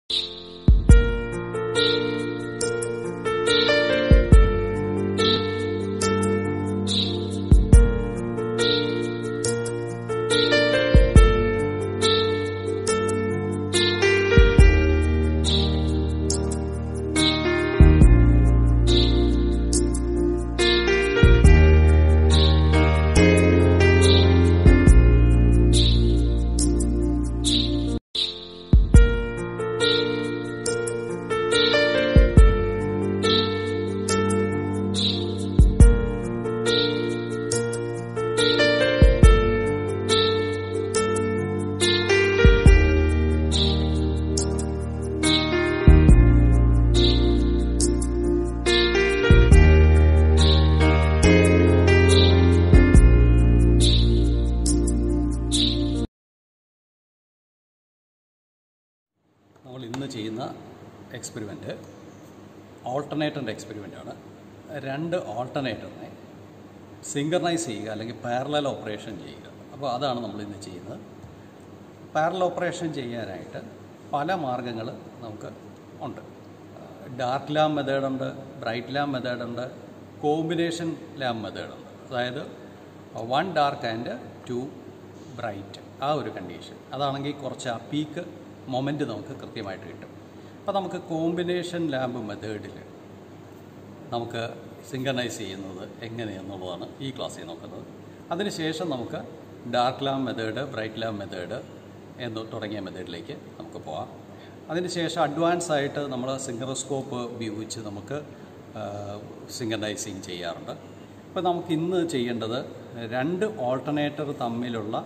നമ്മൾ ഇന്ന് ചെയ്യുന്ന എക്സ്പെരിമെൻറ്റ് ഓൾട്ടർനേറ്ററിൻ്റെ എക്സ്പെരിമെൻ്റാണ് രണ്ട് ഓൾട്ടർനേറ്ററിനെ സിങ്കർണൈസ് ചെയ്യുക അല്ലെങ്കിൽ പാരലൽ ഓപ്പറേഷൻ ചെയ്യുക അപ്പോൾ അതാണ് നമ്മൾ ഇന്ന് ചെയ്യുന്നത് പാരലൽ ഓപ്പറേഷൻ ചെയ്യാനായിട്ട് പല മാർഗങ്ങൾ നമുക്ക് ഉണ്ട് ഡാർക്ക് ലാം മെത്തേഡുണ്ട് ബ്രൈറ്റ് ലാം മെത്തേഡുണ്ട് കോമ്പിനേഷൻ ലാം മെത്തേഡുണ്ട് അതായത് one dark and two bright ആ ഒരു കണ്ടീഷൻ അതാണെങ്കിൽ കുറച്ച് ആ പീക്ക് മൊമെൻറ്റ് നമുക്ക് കൃത്യമായിട്ട് കിട്ടും അപ്പോൾ നമുക്ക് കോമ്പിനേഷൻ ലാമ്പ് മെത്തേഡിൽ നമുക്ക് സിങ്കണൈസ് ചെയ്യുന്നത് എങ്ങനെയെന്നുള്ളതാണ് ഈ ക്ലാസ്സിൽ നോക്കുന്നത് അതിനുശേഷം നമുക്ക് dark lamp method bright lamp method എന്ന് തുടങ്ങിയ മെത്തേഡിലേക്ക് നമുക്ക് പോകാം അതിനുശേഷം അഡ്വാൻസ് ആയിട്ട് നമ്മൾ സിങ്കറോസ്കോപ്പ് ഉപയോഗിച്ച് നമുക്ക് സിങ്കണൈസിങ് ചെയ്യാറുണ്ട് അപ്പോൾ നമുക്ക് ഇന്ന് ചെയ്യേണ്ടത് രണ്ട് ഓൾട്ടർനേറ്റർ തമ്മിലുള്ള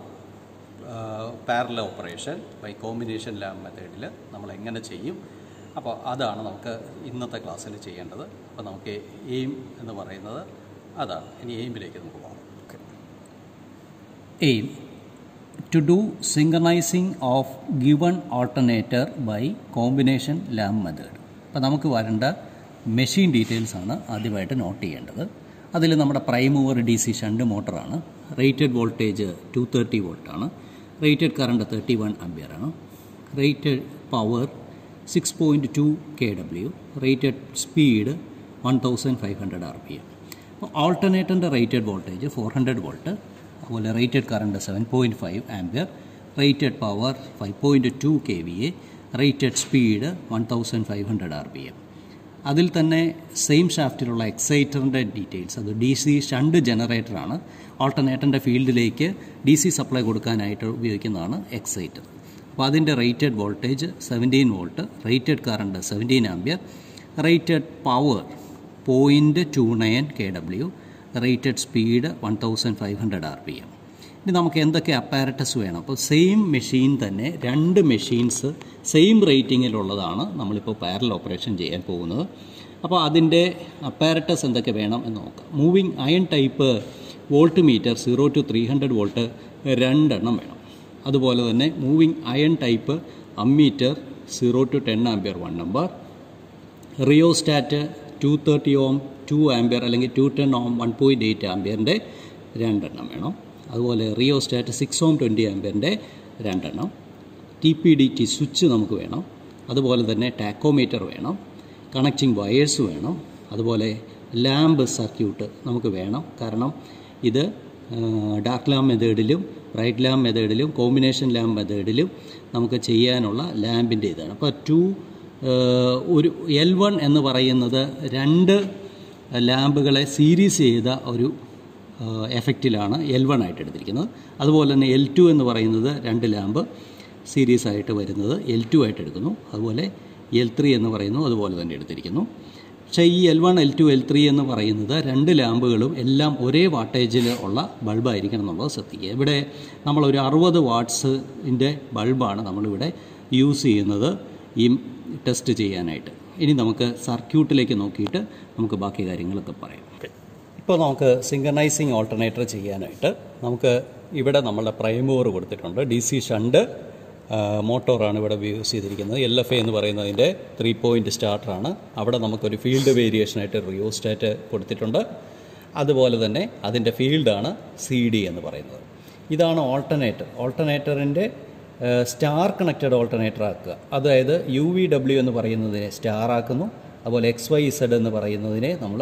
parallel operation by combination lamp മെത്തേഡിൽ നമ്മൾ എങ്ങനെ ചെയ്യും അപ്പോൾ അതാണ് നമുക്ക് ഇന്നത്തെ ക്ലാസ്സിൽ ചെയ്യേണ്ടത് അപ്പോൾ നമുക്ക് എയിം എന്ന് പറയുന്നത് അതാണ് ഇനി എയിമിലേക്ക് നമുക്ക് പോകാം aim to do synchronizing of given alternator by combination lamp method അപ്പോൾ നമുക്ക് വരേണ്ട മെഷീൻ ഡീറ്റെയിൽസ് ആണ് ആദ്യമായിട്ട് നോട്ട് ചെയ്യേണ്ടത് അതിൽ നമ്മുടെ prime mover D C shunt മോട്ടറാണ് റേറ്റഡ് വോൾട്ടേജ് ടു തേർട്ടി വോൾട്ടാണ് റേറ്റഡ് കറണ്ട് തേർട്ടി വൺ ആണ് rated power six point two K W rated speed one thousand five hundred R P M അപ്പോൾ ഓൾട്ടർനേറ്ററിൻ്റെ rated voltage four hundred volt അതുപോലെ rated current seven point five ampere rated power five point two K V A rated speed one thousand five hundred R P M അതിൽ തന്നെ same ഷാഫ്റ്റിലുള്ള എക്സൈറ്ററിൻ്റെ details അത് D C shunt ജനറേറ്ററാണ് ഓൾട്ടർനേറ്ററിൻ്റെ ഫീൽഡിലേക്ക് D C supply കൊടുക്കാനായിട്ട് ഉപയോഗിക്കുന്നതാണ് exciter അപ്പോൾ അതിൻ്റെ rated voltage seventeen volt rated current seventeen ampere rated power point two nine K W rated speed one thousand five hundred R P M ഇനി നമുക്ക് എന്തൊക്കെ അപ്പാരറ്റസ് വേണം അപ്പോൾ സെയിം മെഷീൻ തന്നെ രണ്ട് മെഷീൻസ് സെയിം റേറ്റിങ്ങിലുള്ളതാണ് നമ്മളിപ്പോൾ പാരൽ ഓപ്പറേഷൻ ചെയ്യാൻ പോകുന്നത് അപ്പോൾ അതിൻ്റെ അപ്പാരറ്റസ് എന്തൊക്കെ വേണം എന്ന് നോക്കാം moving iron type voltmeter zero to three hundred volt രണ്ടെണ്ണം വേണം അതുപോലെ തന്നെ moving iron type ammeter zero to ten ampere one number rheostat two thirty ohm two ampere അല്ലെങ്കിൽ two ten ohm one point eight ആംബിയറിൻ്റെ രണ്ടെണ്ണം വേണം അതുപോലെ rheostat six ohm twenty ആംബിയറിൻ്റെ രണ്ടെണ്ണം T P D T switch നമുക്ക് വേണം അതുപോലെ തന്നെ ടാക്കോമീറ്റർ വേണം കണക്റ്റിംഗ് വയേഴ്സ് വേണം അതുപോലെ ലാമ്പ് സർക്യൂട്ട് നമുക്ക് വേണം കാരണം ഇത് ഡാർക്ക് ലാമ്പ് മെത്തേഡിലും ബ്രൈറ്റ് ലാമ്പ് മെത്തേഡിലും കോമ്പിനേഷൻ ലാമ്പ് മെത്തേഡിലും നമുക്ക് ചെയ്യാനുള്ള ലാമ്പിൻ്റെ ഇതാണ് അപ്പോൾ ടു ഒരു എൽ വൺ എന്ന് പറയുന്നത് രണ്ട് ലാമ്പുകളെ സീരീസ് ചെയ്ത ഒരു എഫക്റ്റിലാണ് എൽ വൺ ആയിട്ട് എടുത്തിരിക്കുന്നത് അതുപോലെ തന്നെ എൽ ടു എന്ന് പറയുന്നത് രണ്ട് ലാമ്പ് സീരീസ് ആയിട്ട് വരുന്നത് എൽ ടു ആയിട്ട് എടുക്കുന്നു അതുപോലെ എൽ ത്രീ എന്ന് പറയുന്നു അതുപോലെ തന്നെ എടുത്തിരിക്കുന്നു പക്ഷേ ഈ L one L two L three എന്ന് പറയുന്നത് രണ്ട് ലാമ്പുകളും എല്ലാം ഒരേ വാട്ടേജിൽ ഉള്ള ബൾബായിരിക്കണം എന്നുള്ളത് ശ്രദ്ധിക്കുക ഇവിടെ നമ്മളൊരു അറുപത് വാട്ട്സിൻ്റെ ബൾബാണ് നമ്മളിവിടെ യൂസ് ചെയ്യുന്നത് ഈ ടെസ്റ്റ് ചെയ്യാനായിട്ട് ഇനി നമുക്ക് സർക്യൂട്ടിലേക്ക് നോക്കിയിട്ട് നമുക്ക് ബാക്കി കാര്യങ്ങളൊക്കെ പറയാം ഇപ്പോൾ നമുക്ക് സിങ്കണൈസിങ് ഓൾട്ടർനേറ്റർ ചെയ്യാനായിട്ട് നമുക്ക് ഇവിടെ നമ്മളുടെ പ്രൈമോർ കൊടുത്തിട്ടുണ്ട് ഡി സി ഷണ്ട് മോട്ടോറാണ് ഇവിടെ യൂസ് ചെയ്തിരിക്കുന്നത് എൽ എഫ് എ എന്ന് പറയുന്നതിൻ്റെ ത്രീ പോയിൻറ്റ് സ്റ്റാർട്ടറാണ് അവിടെ നമുക്കൊരു ഫീൽഡ് വേരിയേഷനായിട്ട് റിയോസ്റ്റാറ്റ് കൊടുത്തിട്ടുണ്ട് അതുപോലെ തന്നെ അതിൻ്റെ ഫീൽഡാണ് സി ഡി എന്ന് പറയുന്നത് ഇതാണ് ഓൾട്ടർനേറ്റർ ഓൾട്ടർനേറ്ററിൻ്റെ സ്റ്റാർ കണക്റ്റഡ് ഓൾട്ടർനേറ്റർ ആക്കുക അതായത് യു വി ഡബ്ല്യു എന്ന് പറയുന്നതിനെ സ്റ്റാർ ആക്കുന്നു അതുപോലെ എക്സ് വൈ ഇസഡ് എന്ന് പറയുന്നതിനെ നമ്മൾ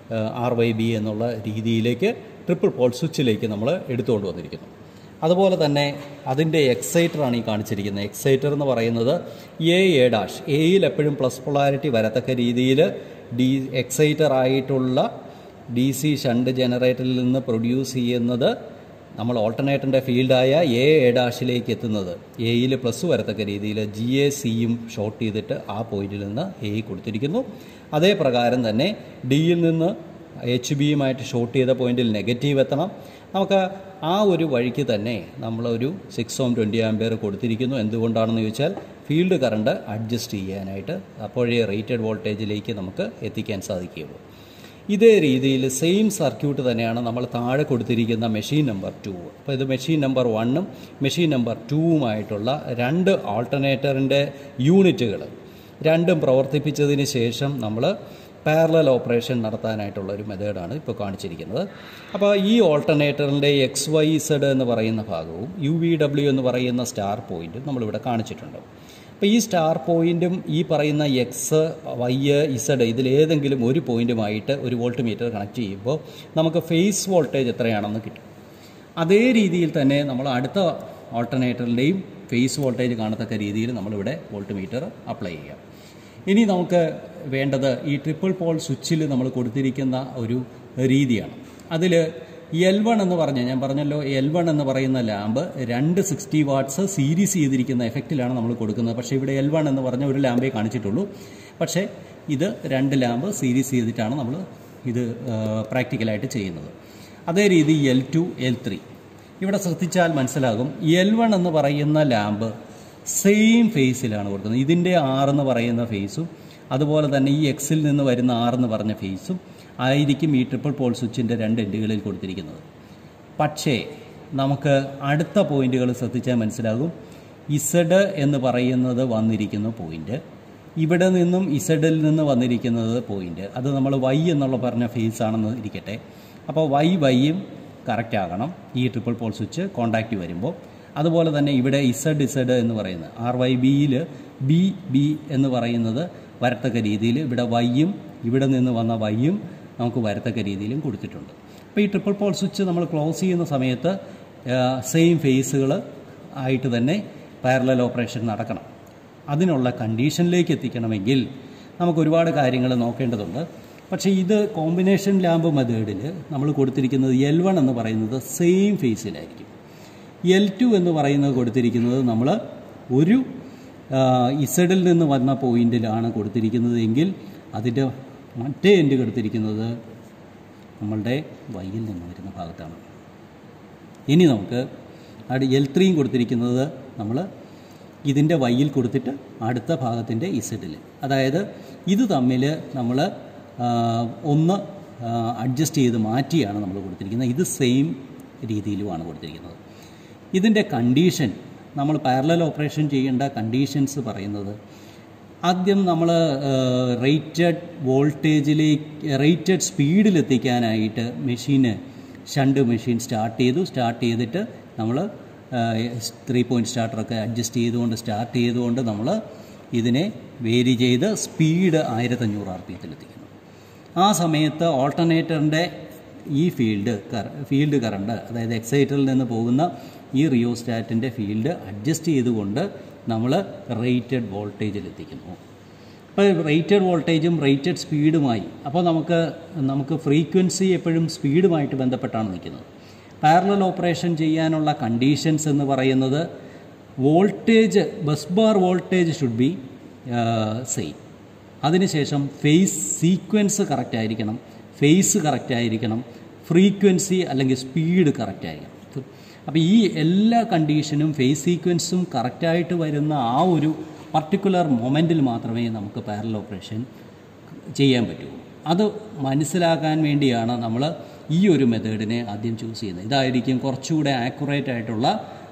ആർ വൈ ബി എന്നുള്ള രീതിയിലേക്ക് ട്രിപ്പിൾ പോൾ സ്വിച്ചിലേക്ക് നമ്മൾ എടുത്തുകൊണ്ട് വന്നിരിക്കുന്നു അതുപോലെ തന്നെ അതിൻ്റെ എക്സൈറ്ററാണ് ഈ കാണിച്ചിരിക്കുന്നത് എക്സൈറ്റർ എന്ന് പറയുന്നത് എ എ ഡാഷ് എയിൽ എപ്പോഴും പ്ലസ് പൊളാരിറ്റി വരത്തക്ക രീതിയിൽ ഡി എക്സൈറ്റർ ആയിട്ടുള്ള ഡി സി ഷണ്ട് ജനറേറ്ററിൽ നിന്ന് പ്രൊഡ്യൂസ് ചെയ്യുന്നത് നമ്മൾ ഓൾട്ടർനേറ്ററിൻ്റെ ഫീൽഡായ എ എ ഡാഷിലേക്ക് എത്തുന്നത് എയിൽ പ്ലസ് വരത്തക്ക രീതിയിൽ ജി എ സിയും ഷോർട്ട് ചെയ്തിട്ട് ആ പോയിന്റിൽ നിന്ന് എ കൊടുത്തിരിക്കുന്നു അതേ പ്രകാരം തന്നെ ഡിയിൽ നിന്ന് എച്ച് ബിയുമായിട്ട് ഷോർട്ട് ചെയ്ത പോയിന്റിൽ നെഗറ്റീവ് എത്തണം നമുക്ക് ആ ഒരു വഴിക്ക് തന്നെ നമ്മളൊരു സിക്സ് ഓം ട്വൻറ്റി ആംബിയർ കൊടുത്തിരിക്കുന്നു എന്തുകൊണ്ടാണെന്ന് ചോദിച്ചാൽ ഫീൽഡ് കറണ്ട് അഡ്ജസ്റ്റ് ചെയ്യാനായിട്ട് അപ്പോഴേ റേറ്റഡ് വോൾട്ടേജിലേക്ക് നമുക്ക് എത്തിക്കാൻ സാധിക്കുകയുള്ളൂ ഇതേ രീതിയിൽ സെയിം സർക്യൂട്ട് തന്നെയാണ് നമ്മൾ താഴെ കൊടുത്തിരിക്കുന്ന മെഷീൻ നമ്പർ ടു അപ്പോൾ ഇത് മെഷീൻ നമ്പർ വണ്ണും മെഷീൻ നമ്പർ ടൂവുമായിട്ടുള്ള രണ്ട് ആൾട്ടർനേറ്ററിൻ്റെ യൂണിറ്റുകൾ രണ്ടും പ്രവർത്തിപ്പിച്ചതിന് ശേഷം നമ്മൾ പാരലൽ ഓപ്പറേഷൻ നടത്താനായിട്ടുള്ള ഒരു മെത്തേഡാണ് ഇപ്പോൾ കാണിച്ചിരിക്കുന്നത് അപ്പോൾ ഈ ഓൾട്ടർനേറ്ററിൻ്റെ എക്സ് വൈ സെഡ് എന്ന് പറയുന്ന ഭാഗവും യു വി ഡബ്ല്യു എന്ന് പറയുന്ന സ്റ്റാർ പോയിന്റും നമ്മളിവിടെ കാണിച്ചിട്ടുണ്ട് അപ്പോൾ ഈ സ്റ്റാർ പോയിന്റും ഈ പറയുന്ന എക്സ് വൈ ഇസഡ് ഇതിലേതെങ്കിലും ഒരു പോയിന്റുമായിട്ട് ഒരു വോൾട്ട് മീറ്റർ കണക്ട് ചെയ്യുമ്പോൾ നമുക്ക് ഫേസ് വോൾട്ടേജ് എത്രയാണെന്ന് കിട്ടും അതേ രീതിയിൽ തന്നെ നമ്മൾ അടുത്ത ഓൾട്ടർനേറ്ററിൻ്റെയും ഫേസ് വോൾട്ടേജ് കാണത്തക്ക രീതിയിൽ നമ്മളിവിടെ വോൾട്ട് മീറ്റർ അപ്ലൈ ചെയ്യാം ഇനി നമുക്ക് വേണ്ടത് ഈ ട്രിപ്പിൾ പോൾ സ്വിച്ചിൽ നമ്മൾ കൊടുത്തിരിക്കുന്ന ഒരു രീതിയാണ് അതിൽ എൽ വൺ എന്ന് പറഞ്ഞ ഞാൻ പറഞ്ഞല്ലോ എൽ വൺ എന്ന് പറയുന്ന ലാമ്പ് രണ്ട് സിക്സ്റ്റി വാട്ട്സ് സീരീസ് ചെയ്തിരിക്കുന്ന എഫക്റ്റിലാണ് നമ്മൾ കൊടുക്കുന്നത് പക്ഷേ ഇവിടെ എൽ വൺ എന്ന് പറഞ്ഞ ഒരു ലാമ്പേ കാണിച്ചിട്ടുള്ളൂ പക്ഷേ ഇത് രണ്ട് ലാമ്പ് സീരീസ് ചെയ്തിട്ടാണ് നമ്മൾ ഇത് പ്രാക്ടിക്കലായിട്ട് ചെയ്യുന്നത് അതേ രീതി എൽ ടു എൽ ത്രീ ഇവിടെ ശ്രദ്ധിച്ചാൽ മനസ്സിലാകും എൽ വൺ എന്ന് പറയുന്ന ലാമ്പ് സെയിം ഫേസിലാണ് കൊടുക്കുന്നത് ഇതിൻ്റെ ആറെന്ന് പറയുന്ന ഫേസും അതുപോലെ തന്നെ ഈ എക്സിൽ നിന്ന് വരുന്ന ആറെന്ന് പറഞ്ഞ ഫേസും ആയിരിക്കും ഈ ട്രിപ്പിൾ പോൾ സ്വിച്ചിൻ്റെ രണ്ട് എൻഡുകളിൽ കൊടുത്തിരിക്കുന്നത് പക്ഷേ നമുക്ക് അടുത്ത പോയിന്റുകൾ ശ്രദ്ധിച്ചാൽ മനസ്സിലാകും ഇസഡ് എന്ന് പറയുന്നത് വന്നിരിക്കുന്ന പോയിന്റ് ഇവിടെ നിന്നും ഇസഡിൽ നിന്ന് വന്നിരിക്കുന്നത് പോയിന്റ് അത് നമ്മൾ വൈ എന്നുള്ള പറഞ്ഞ ഫേസ് ആണെന്ന് ഇരിക്കട്ടെ അപ്പോൾ വൈ വൈയും കറക്റ്റ് ആകണം ഈ ട്രിപ്പിൾ പോൾ സ്വിച്ച് കോണ്ടാക്റ്റ് വരുമ്പോൾ അതുപോലെ തന്നെ ഇവിടെ ഇസഡ് ഇസഡ് എന്ന് പറയുന്നത് ആർ വൈ ബിയിൽ ബി ബി എന്ന് പറയുന്നത് വരത്തക്ക രീതിയിൽ ഇവിടെ വൈയും ഇവിടെ നിന്ന് വന്ന വൈയും നമുക്ക് വരത്തക്ക രീതിയിലും കൊടുത്തിട്ടുണ്ട് അപ്പോൾ ഈ ട്രിപ്പിൾ പോൾ സ്വിച്ച് നമ്മൾ ക്ലോസ് ചെയ്യുന്ന സമയത്ത് സെയിം ഫേസുകൾ ആയിട്ട് തന്നെ പാരലൽ ഓപ്പറേഷൻ നടക്കണം അതിനുള്ള കണ്ടീഷനിലേക്ക് എത്തിക്കണമെങ്കിൽ നമുക്ക് ഒരുപാട് കാര്യങ്ങൾ നോക്കേണ്ടതുണ്ട് പക്ഷേ ഇത് കോമ്പിനേഷൻ ലാമ്പ് മെത്തേഡിൽ നമ്മൾ കൊടുത്തിരിക്കുന്നത് എൽ വൺ എന്ന് പറയുന്നത് സെയിം ഫേസിലായിരിക്കും എൽ ടു എന്ന് പറയുന്നത് കൊടുത്തിരിക്കുന്നത് നമ്മൾ ഒരു ഇസഡിൽ നിന്ന് വന്ന പോയിന്റിലാണ് കൊടുത്തിരിക്കുന്നത് എങ്കിൽ അതിൻ്റെ മറ്റേ എൻഡ് കൊടുത്തിരിക്കുന്നത് നമ്മളുടെ വൈയിൽ നിന്ന് വരുന്ന ഭാഗത്താണ് ഇനി നമുക്ക് അവിടെ എൽ ത്രീയും കൊടുത്തിരിക്കുന്നത് നമ്മൾ ഇതിൻ്റെ വൈയിൽ കൊടുത്തിട്ട് അടുത്ത ഭാഗത്തിൻ്റെ ഇസഡിൽ അതായത് ഇത് തമ്മിൽ നമ്മൾ ഒന്ന് അഡ്ജസ്റ്റ് ചെയ്ത് മാറ്റിയാണ് നമ്മൾ കൊടുത്തിരിക്കുന്നത് ഇത് സെയിം രീതിയിലുമാണ് കൊടുത്തിരിക്കുന്നത് ഇതിൻ്റെ കണ്ടീഷൻ നമ്മൾ പാരലൽ ഓപ്പറേഷൻ ചെയ്യേണ്ട കണ്ടീഷൻസ് പറയുന്നത് ആദ്യം നമ്മൾ റേറ്റഡ് വോൾട്ടേജിലേക്ക് റേറ്റഡ് സ്പീഡിലെത്തിക്കാനായിട്ട് മെഷീന് ഷണ്ട് മെഷീൻ സ്റ്റാർട്ട് ചെയ്തു സ്റ്റാർട്ട് ചെയ്തിട്ട് നമ്മൾ ത്രീ പോയിൻറ്റ് സ്റ്റാർട്ടറൊക്കെ അഡ്ജസ്റ്റ് ചെയ്തുകൊണ്ട് സ്റ്റാർട്ട് ചെയ്തുകൊണ്ട് നമ്മൾ ഇതിനെ വേരി ചെയ്ത് സ്പീഡ് ആയിരത്തഞ്ഞൂറ് ആർ പി എത്തിക്കുന്നു ആ സമയത്ത് ഓൾട്ടർനേറ്ററിൻ്റെ ഈ ഫീൽഡ് ഫീൽഡ് കറണ്ട് അതായത് എക്സൈറ്ററിൽ നിന്ന് പോകുന്ന ഈ റിയോസ്റ്റാറ്റിൻ്റെ ഫീൽഡ് അഡ്ജസ്റ്റ് ചെയ്തുകൊണ്ട് നമ്മൾ റേറ്റഡ് വോൾട്ടേജിൽ എത്തിക്കുന്നു അപ്പോൾ റേറ്റഡ് വോൾട്ടേജും റേറ്റഡ് സ്പീഡുമായി അപ്പോൾ നമുക്ക് നമുക്ക് ഫ്രീക്വൻസി എപ്പോഴും സ്പീഡുമായിട്ട് ബന്ധപ്പെട്ടാണ് നിൽക്കുന്നത് പാരലൽ ഓപ്പറേഷൻ ചെയ്യാനുള്ള കണ്ടീഷൻസ് എന്ന് പറയുന്നത് voltage bus bar voltage should be same അതിനുശേഷം ഫേസ് സീക്വൻസ് കറക്റ്റ് ആയിരിക്കണം ഫേസ് കറക്റ്റ് ആയിരിക്കണം ഫ്രീക്വൻസി അല്ലെങ്കിൽ സ്പീഡ് കറക്റ്റ് ആയിരിക്കണം അപ്പോൾ ഈ എല്ലാ കണ്ടീഷനും ഫേസ് സീക്വൻസും കറക്റ്റായിട്ട് വരുന്ന ആ ഒരു പർട്ടിക്കുലർ മൊമെൻറ്റിൽ മാത്രമേ നമുക്ക് പാരലൽ ഓപ്പറേഷൻ ചെയ്യാൻ പറ്റൂ അത് മനസ്സിലാക്കാൻ വേണ്ടിയാണ് നമ്മൾ ഈ ഒരു മെത്തേഡിനെ ആദ്യം ചൂസ് ചെയ്യുന്നത് ഇതായിരിക്കും കുറച്ചുകൂടെ ആക്യുറേറ്റ് ആയിട്ടുള്ള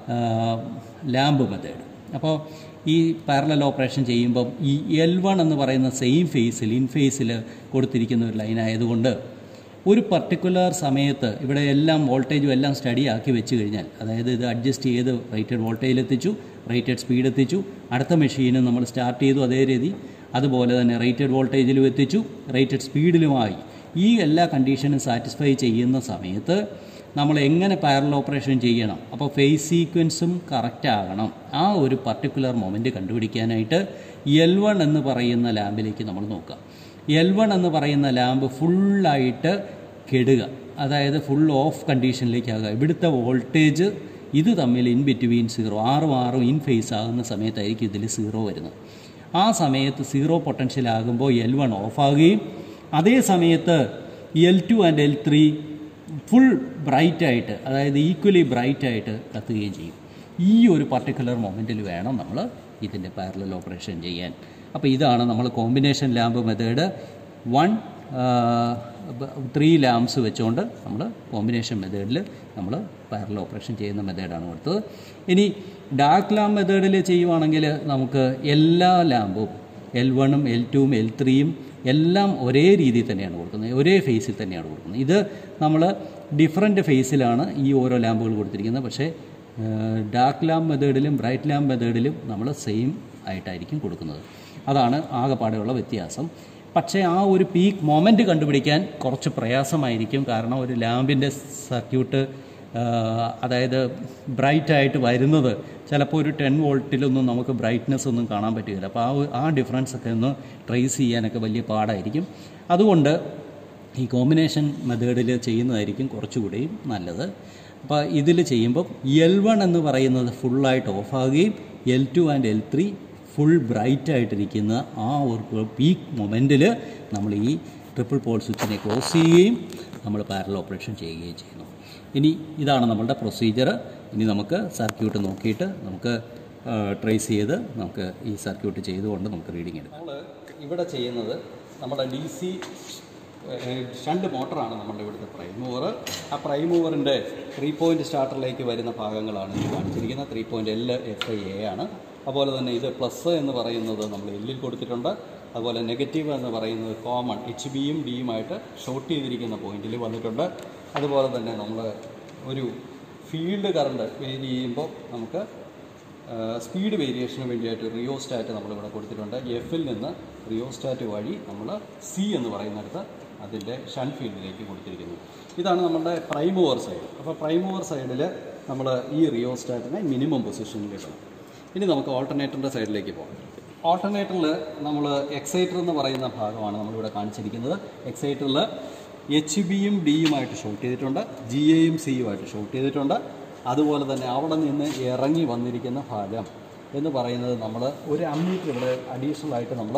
ലാമ്പ് മെത്തേഡ് അപ്പോൾ ഈ പാരലൽ ഓപ്പറേഷൻ ചെയ്യുമ്പം ഈ എൽ വൺ എന്ന് പറയുന്ന സെയിം ഫേസിൽ ഇൻ ഫേസിൽ കൊടുത്തിരിക്കുന്ന ഒരു ലൈൻ ആയതുകൊണ്ട് ഒരു പർട്ടിക്കുലർ സമയത്ത് ഇവിടെ എല്ലാം വോൾട്ടേജും എല്ലാം സ്റ്റഡി ആക്കി വെച്ച് കഴിഞ്ഞാൽ അതായത് ഇത് അഡ്ജസ്റ്റ് ചെയ്ത് റേറ്റഡ് വോൾട്ടേജിൽ എത്തിച്ചു റേറ്റഡ് സ്പീഡ് എത്തിച്ചു അടുത്ത മെഷീനും നമ്മൾ സ്റ്റാർട്ട് ചെയ്തു അതേ രീതി അതുപോലെ തന്നെ റേറ്റഡ് വോൾട്ടേജിലും എത്തിച്ചു റേറ്റഡ് സ്പീഡിലുമായി ഈ എല്ലാ കണ്ടീഷനും സാറ്റിസ്ഫൈ ചെയ്യുന്ന സമയത്ത് നമ്മൾ എങ്ങനെ പാരൽ ഓപ്പറേഷൻ ചെയ്യണം അപ്പോൾ ഫേസ് സീക്വൻസും കറക്റ്റ് ആകണം ആ ഒരു പർട്ടിക്കുലർ മൊമെൻറ്റ് കണ്ടുപിടിക്കാനായിട്ട് എൽ വൺ എന്ന് പറയുന്ന ലാമ്പിലേക്ക് നമ്മൾ നോക്കാം എൽ വൺ എന്ന് പറയുന്ന ലാമ്പ് ഫുള്ളായിട്ട് കെടുക അതായത് ഫുൾ ഓഫ് കണ്ടീഷനിലേക്കാകുക ഇവിടുത്തെ വോൾട്ടേജ് ഇത് തമ്മിൽ ഇൻ ബിറ്റ്വീൻ സീറോ ആറും ആറും ഇൻ ഫേസ് ആകുന്ന സമയത്തായിരിക്കും ഇതിൽ സീറോ വരുന്നത് ആ സമയത്ത് സീറോ പൊട്ടൻഷ്യൽ ആകുമ്പോൾ എൽ വൺ ഓഫാകുകയും അതേ സമയത്ത് L two and L three full ബ്രൈറ്റായിട്ട് അതായത് ഈക്വലി ബ്രൈറ്റായിട്ട് കത്തുകയും ചെയ്യും ഈ ഒരു പർട്ടിക്കുലർ മൊമെൻറ്റിൽ വേണം നമ്മൾ ഇതിൻ്റെ പാരലൽ ഓപ്പറേഷൻ ചെയ്യാൻ അപ്പോൾ ഇതാണ് നമ്മൾ combination lamp method one three lamps വെച്ചുകൊണ്ട് നമ്മൾ കോമ്പിനേഷൻ മെത്തേഡിൽ നമ്മൾ പാരലൽ ഓപ്പറേഷൻ ചെയ്യുന്ന മെത്തേഡാണ് കൊടുത്തത് ഇനി ഡാർക്ക് ലാമ്പ് മെത്തേഡിൽ ചെയ്യുവാണെങ്കിൽ നമുക്ക് എല്ലാ ലാമ്പും എൽ വണ്ണും എൽ ടുവും എൽ ത്രീയും എല്ലാം ഒരേ രീതിയിൽ തന്നെയാണ് കൊടുക്കുന്നത് ഒരേ ഫേസിൽ തന്നെയാണ് കൊടുക്കുന്നത് ഇത് നമ്മൾ ഡിഫറെൻറ്റ് ഫേസിലാണ് ഈ ഓരോ ലാമ്പുകൾ കൊടുത്തിരിക്കുന്നത് പക്ഷേ ഡാർക്ക് ലാമ്പ് മെത്തേഡിലും ബ്രൈറ്റ് ലാമ്പ് മെത്തേഡിലും നമ്മൾ സെയിം ആയിട്ടായിരിക്കും കൊടുക്കുന്നത് അതാണ് ആകെപ്പാടെയുള്ള വ്യത്യാസം പക്ഷേ ആ ഒരു പീക്ക് മൊമെൻറ്റ് കണ്ടുപിടിക്കാൻ കുറച്ച് പ്രയാസമായിരിക്കും കാരണം ഒരു ലാമ്പിൻ്റെ സർക്യൂട്ട് അതായത് ബ്രൈറ്റ് ആയിട്ട് വരുന്നത് ചിലപ്പോൾ ഒരു ടെൻ വോൾട്ടിലൊന്നും നമുക്ക് ബ്രൈറ്റ്നെസ് ഒന്നും കാണാൻ പറ്റുകയില്ല അപ്പോൾ ആ ഒരു- ആ ഡിഫറൻസ് ഒക്കെ ഒന്ന് ട്രേസ് ചെയ്യാനൊക്കെ വലിയ പാടായിരിക്കും അതുകൊണ്ട് ഈ കോമ്പിനേഷൻ മെത്തേഡിൽ ചെയ്യുന്നതായിരിക്കും കുറച്ചുകൂടിയും നല്ലത് അപ്പോൾ ഇതിൽ ചെയ്യുമ്പം എൽ വൺ എന്ന് പറയുന്നത് ഫുള്ളായിട്ട് ഓഫാകുകയും L two and L three full bright ആയിട്ടിരിക്കുന്ന ആ ഒരു പീക്ക് മൊമെൻറ്റിൽ നമ്മൾ ഈ ട്രിപ്പിൾ പോൾ സ്വിച്ചിനെ ക്ലോസ് ചെയ്യുകയും നമ്മൾ പാരൽ ഓപ്പറേഷൻ ചെയ്യുകയും ചെയ്യുന്നു ഇനി ഇതാണ് നമ്മളുടെ പ്രൊസീജിയർ ഇനി നമുക്ക് സർക്യൂട്ട് നോക്കിയിട്ട് നമുക്ക് ട്രേസ് ചെയ്ത് നമുക്ക് ഈ സർക്യൂട്ട് ചെയ്തുകൊണ്ട് നമുക്ക് റീഡിങ് എടുക്കാം നമ്മൾ ഇവിടെ ചെയ്യുന്നത് നമ്മുടെ ഡി സി ഷണ്ട് മോട്ടറാണ് നമ്മുടെ ഇവിടുത്തെ പ്രൈം മൂവർ ആ പ്രൈം മൂവറിൻ്റെ ത്രീ പോയിൻറ്റ് സ്റ്റാർട്ടറിലേക്ക് വരുന്ന ഭാഗങ്ങളാണ് ഈ കാണിച്ചിരിക്കുന്നത് three point L F I A ആണ് അതുപോലെ തന്നെ ഇത് പ്ലസ് എന്ന് പറയുന്നത് നമ്മൾ എല്ലിൽ കൊടുത്തിട്ടുണ്ട് അതുപോലെ നെഗറ്റീവ് എന്ന് പറയുന്നത് കോമൺ എച്ച് ബിയും ഡിയുമായിട്ട് ഷോർട്ട് ചെയ്തിരിക്കുന്ന പോയിന്റിൽ വന്നിട്ടുണ്ട് അതുപോലെ തന്നെ നമ്മൾ ഒരു ഫീൽഡ് കറണ്ട് വേരി ചെയ്യുമ്പോൾ നമുക്ക് സ്പീഡ് വേരിയേഷന് വേണ്ടിയായിട്ട് റിയോസ്റ്റാറ്റ് നമ്മളിവിടെ കൊടുത്തിട്ടുണ്ട് എഫിൽ നിന്ന് റിയോസ്റ്റാറ്റ് വഴി നമ്മൾ സി എന്ന് പറയുന്നിടത്ത് അതിൻ്റെ ഷൻ ഫീൽഡിലേക്ക് കൊടുത്തിരിക്കുന്നു ഇതാണ് നമ്മുടെ പ്രൈം ഓവർ സൈഡ് അപ്പോൾ പ്രൈം ഓവർ സൈഡിൽ നമ്മൾ ഈ റിയോസ്റ്റാറ്റിനെ മിനിമം പൊസിഷനിൽ ഇടണം ഇനി നമുക്ക് ഓൾട്ടർനേറ്ററിൻ്റെ സൈഡിലേക്ക് പോകാം ഓൾട്ടർനേറ്ററിൽ നമ്മൾ എക്സൈറ്റർ എന്ന് പറയുന്ന ഭാഗമാണ് നമ്മളിവിടെ കാണിച്ചിരിക്കുന്നത് എക്സൈറ്ററിൽ എച്ച് ബിയും ഡിയുമായിട്ട് ഷോട്ട് ചെയ്തിട്ടുണ്ട് ജി എയും സിയുമായിട്ട് ഷോട്ട് ചെയ്തിട്ടുണ്ട് അതുപോലെ തന്നെ അവിടെ നിന്ന് ഇറങ്ങി വന്നിരിക്കുന്ന ഭാഗം എന്ന് പറയുന്നത് നമ്മൾ ഒരു അമ്മീറ്റർ ഇവിടെ അഡീഷണൽ ആയിട്ട് നമ്മൾ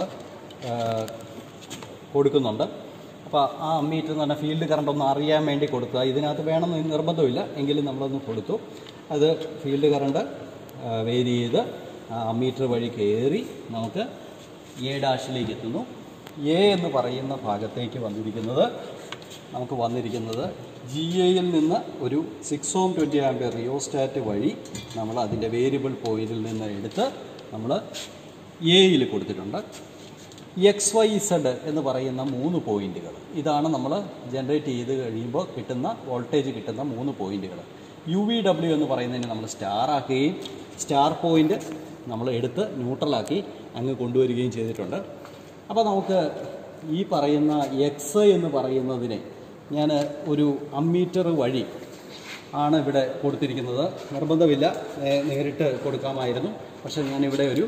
കൊടുക്കുന്നുണ്ട് അപ്പോൾ ആ അമ്മീറ്റർ എന്ന് പറഞ്ഞാൽ ഫീൽഡ് കറണ്ട് ഒന്ന് അറിയാൻ വേണ്ടി കൊടുക്കുക ഇതിനകത്ത് വേണമെന്ന് നിർബന്ധമില്ല എങ്കിലും നമ്മളൊന്ന് കൊടുത്തു അത് ഫീൽഡ് കറണ്ട് വേരി ചെയ്ത് ആ അമ്മീറ്റർ വഴി കയറി നമുക്ക് എ ഡാഷിലേക്ക് എത്തുന്നു എ എന്ന് പറയുന്ന ഭാഗത്തേക്ക് വന്നിരിക്കുന്നത് നമുക്ക് വന്നിരിക്കുന്നത് ജി എയിൽ നിന്ന് ഒരു six ohm twenty ampere rheostat വഴി നമ്മൾ അതിൻ്റെ വേരിയബിൾ പോയിന്റിൽ നിന്ന് എടുത്ത് നമ്മൾ എയിൽ കൊടുത്തിട്ടുണ്ട് എക്സ് വൈ സെഡ് എന്ന് പറയുന്ന മൂന്ന് പോയിന്റുകൾ ഇതാണ് നമ്മൾ ജനറേറ്റ് ചെയ്ത് കഴിയുമ്പോൾ കിട്ടുന്ന വോൾട്ടേജ് കിട്ടുന്ന മൂന്ന് പോയിന്റുകൾ യു വി ഡബ്ല്യു എന്ന് പറയുന്നതിനെ നമ്മൾ സ്റ്റാർ ആക്കുകയും സ്റ്റാർ പോയിന്റ് നമ്മൾ എടുത്ത് ന്യൂട്രലാക്കി അങ്ങ് കൊണ്ടുവരികയും ചെയ്തിട്ടുണ്ട് അപ്പോൾ നമുക്ക് ഈ പറയുന്ന എക്സ് എന്ന് പറയുന്നതിനെ ഞാൻ ഒരു അമ്മീറ്റർ വഴി ആണ് ഇവിടെ കൊടുത്തിരിക്കുന്നത് നിർബന്ധമില്ല നേ- നേരിട്ട് കൊടുക്കാമായിരുന്നു പക്ഷേ ഞാനിവിടെ ഒരു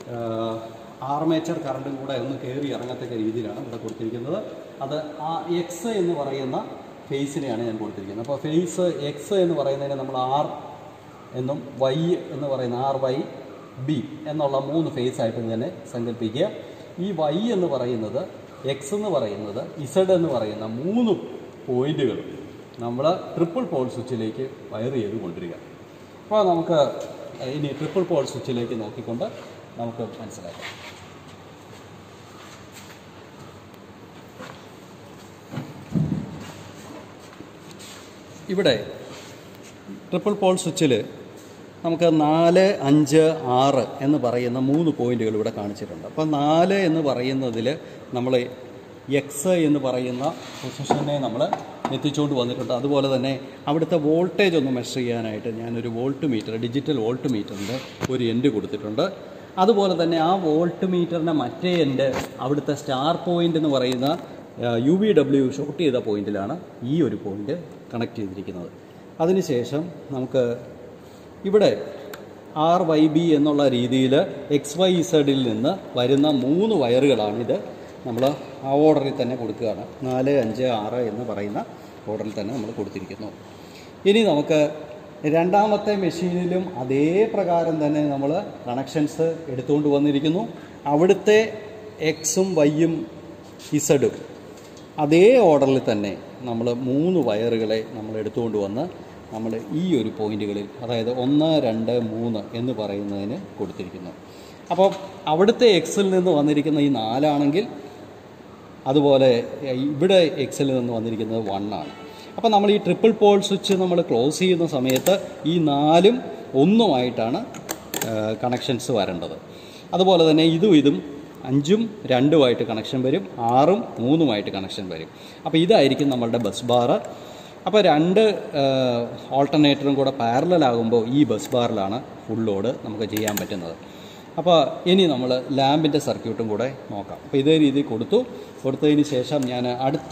ആർമേച്ചർ കറണ്ടും കൂടെ ഒന്ന് കയറി ഇറങ്ങത്തക്ക രീതിയിലാണ് ഇവിടെ കൊടുത്തിരിക്കുന്നത് അത് ആ എക്സ് എന്ന് പറയുന്ന ഫേസിനെയാണ് ഞാൻ കൊടുത്തിരിക്കുന്നത് അപ്പോൾ ഫേസ് എക്സ് എന്ന് പറയുന്നതിനെ നമ്മൾ ആർ എന്നും വൈ എന്ന് പറയുന്ന ആർ വൈ ബി എന്നുള്ള മൂന്ന് ഫേസ് ആയിട്ട് തന്നെ സങ്കല്പിക്കുക ഈ വൈ എന്ന് പറയുന്നത് എക്സ് എന്ന് പറയുന്നത് ഇസഡ് എന്ന് പറയുന്ന മൂന്ന് പോയിന്റുകൾ നമ്മൾ ട്രിപ്പിൾ പോൾ സ്വിച്ചിലേക്ക് വയർ ചെയ്ത് കൊണ്ടുവരിക അപ്പോൾ നമുക്ക് ഇനി ട്രിപ്പിൾ പോൾ സ്വിച്ചിലേക്ക് നോക്കിക്കൊണ്ട് നമുക്ക് മനസ്സിലാക്കാം ഇവിടെ ട്രിപ്പിൾ പോൾ സ്വിച്ചിൽ നമുക്ക് നാല് അഞ്ച് ആറ് എന്ന് പറയുന്ന മൂന്ന് പോയിന്റുകൾ ഇവിടെ കാണിച്ചിട്ടുണ്ട് അപ്പോൾ നാല് എന്ന് പറയുന്നതിൽ നമ്മൾ എക്സ് എന്ന് പറയുന്ന പൊസിഷനെ നമ്മൾ എത്തിച്ചുകൊണ്ട് വന്നിട്ടുണ്ട് അതുപോലെ തന്നെ അവിടുത്തെ വോൾട്ടേജ് ഒന്ന് മെഷർ ചെയ്യാനായിട്ട് ഞാനൊരു വോൾട്ട് മീറ്റർ ഡിജിറ്റൽ വോൾട്ട് മീറ്ററിൻ്റെ ഒരു എൻഡ് കൊടുത്തിട്ടുണ്ട് അതുപോലെ തന്നെ ആ വോൾട്ട് മീറ്ററിൻ്റെ മറ്റേ എൻഡ് അവിടുത്തെ സ്റ്റാർ പോയിന്റ് എന്ന് പറയുന്ന യു വി ഡബ്ല്യു ഷോട്ട് ചെയ്ത പോയിന്റിലാണ് ഈ ഒരു പോയിന്റ് കണക്ട് ചെയ്തിരിക്കുന്നത് അതിനുശേഷം നമുക്ക് ഇവിടെ ആർ വൈ ബി എന്നുള്ള രീതിയിൽ എക്സ് വൈ ഇസഡിൽ നിന്ന് വരുന്ന മൂന്ന് വയറുകളാണിത് നമ്മൾ ആ ഓർഡറിൽ തന്നെ കൊടുക്കുകയാണ് നാല് അഞ്ച് ആറ് എന്ന് പറയുന്ന ഓർഡറിൽ തന്നെ നമ്മൾ കൊടുത്തിരിക്കുന്നു ഇനി നമുക്ക് രണ്ടാമത്തെ മെഷീനിലും അതേ പ്രകാരം തന്നെ നമ്മൾ കണക്ഷൻസ് എടുത്തുകൊണ്ട് വന്നിരിക്കുന്നു അവിടുത്തെ എക്സും വൈയും ഇസഡും അതേ ഓർഡറിൽ തന്നെ നമ്മൾ മൂന്ന് വയറുകളെ നമ്മൾ എടുത്തുകൊണ്ട് വന്ന് നമ്മൾ ഈ ഒരു പോയിന്റുകളിൽ അതായത് ഒന്ന് രണ്ട് മൂന്ന് എന്ന് പറയുന്നതിന് കൊടുത്തിരിക്കുന്നു അപ്പോൾ അവിടുത്തെ എക്സിൽ നിന്ന് വന്നിരിക്കുന്ന ഈ നാലാണെങ്കിൽ അതുപോലെ ഇവിടെ എക്സിൽ നിന്ന് വന്നിരിക്കുന്നത് വൺ ആണ് അപ്പോൾ നമ്മൾ ഈ ട്രിപ്പിൾ പോൾ സ്വിച്ച് നമ്മൾ ക്ലോസ് ചെയ്യുന്ന സമയത്ത് ഈ നാലും ഒന്നുമായിട്ടാണ് കണക്ഷൻസ് വരേണ്ടത് അതുപോലെ തന്നെ ഇതും ഇതും അഞ്ചും രണ്ടുമായിട്ട് കണക്ഷൻ വരും ആറും മൂന്നുമായിട്ട് കണക്ഷൻ വരും അപ്പോൾ ഇതായിരിക്കും നമ്മളുടെ ബസ് ബാർ അപ്പോൾ രണ്ട് ഓൾട്ടർനേറ്ററും കൂടെ പാരലാകുമ്പോൾ ഈ ബസ് ബാറിലാണ് ഫുൾ ലോഡ് നമുക്ക് ചെയ്യാൻ പറ്റുന്നത് അപ്പോൾ ഇനി നമ്മൾ ലാമ്പിൻ്റെ സർക്യൂട്ടും കൂടെ നോക്കാം അപ്പോൾ ഇതേ രീതിയിൽ കൊടുത്തു കൊടുത്തതിന് ശേഷം ഞാൻ അടുത്ത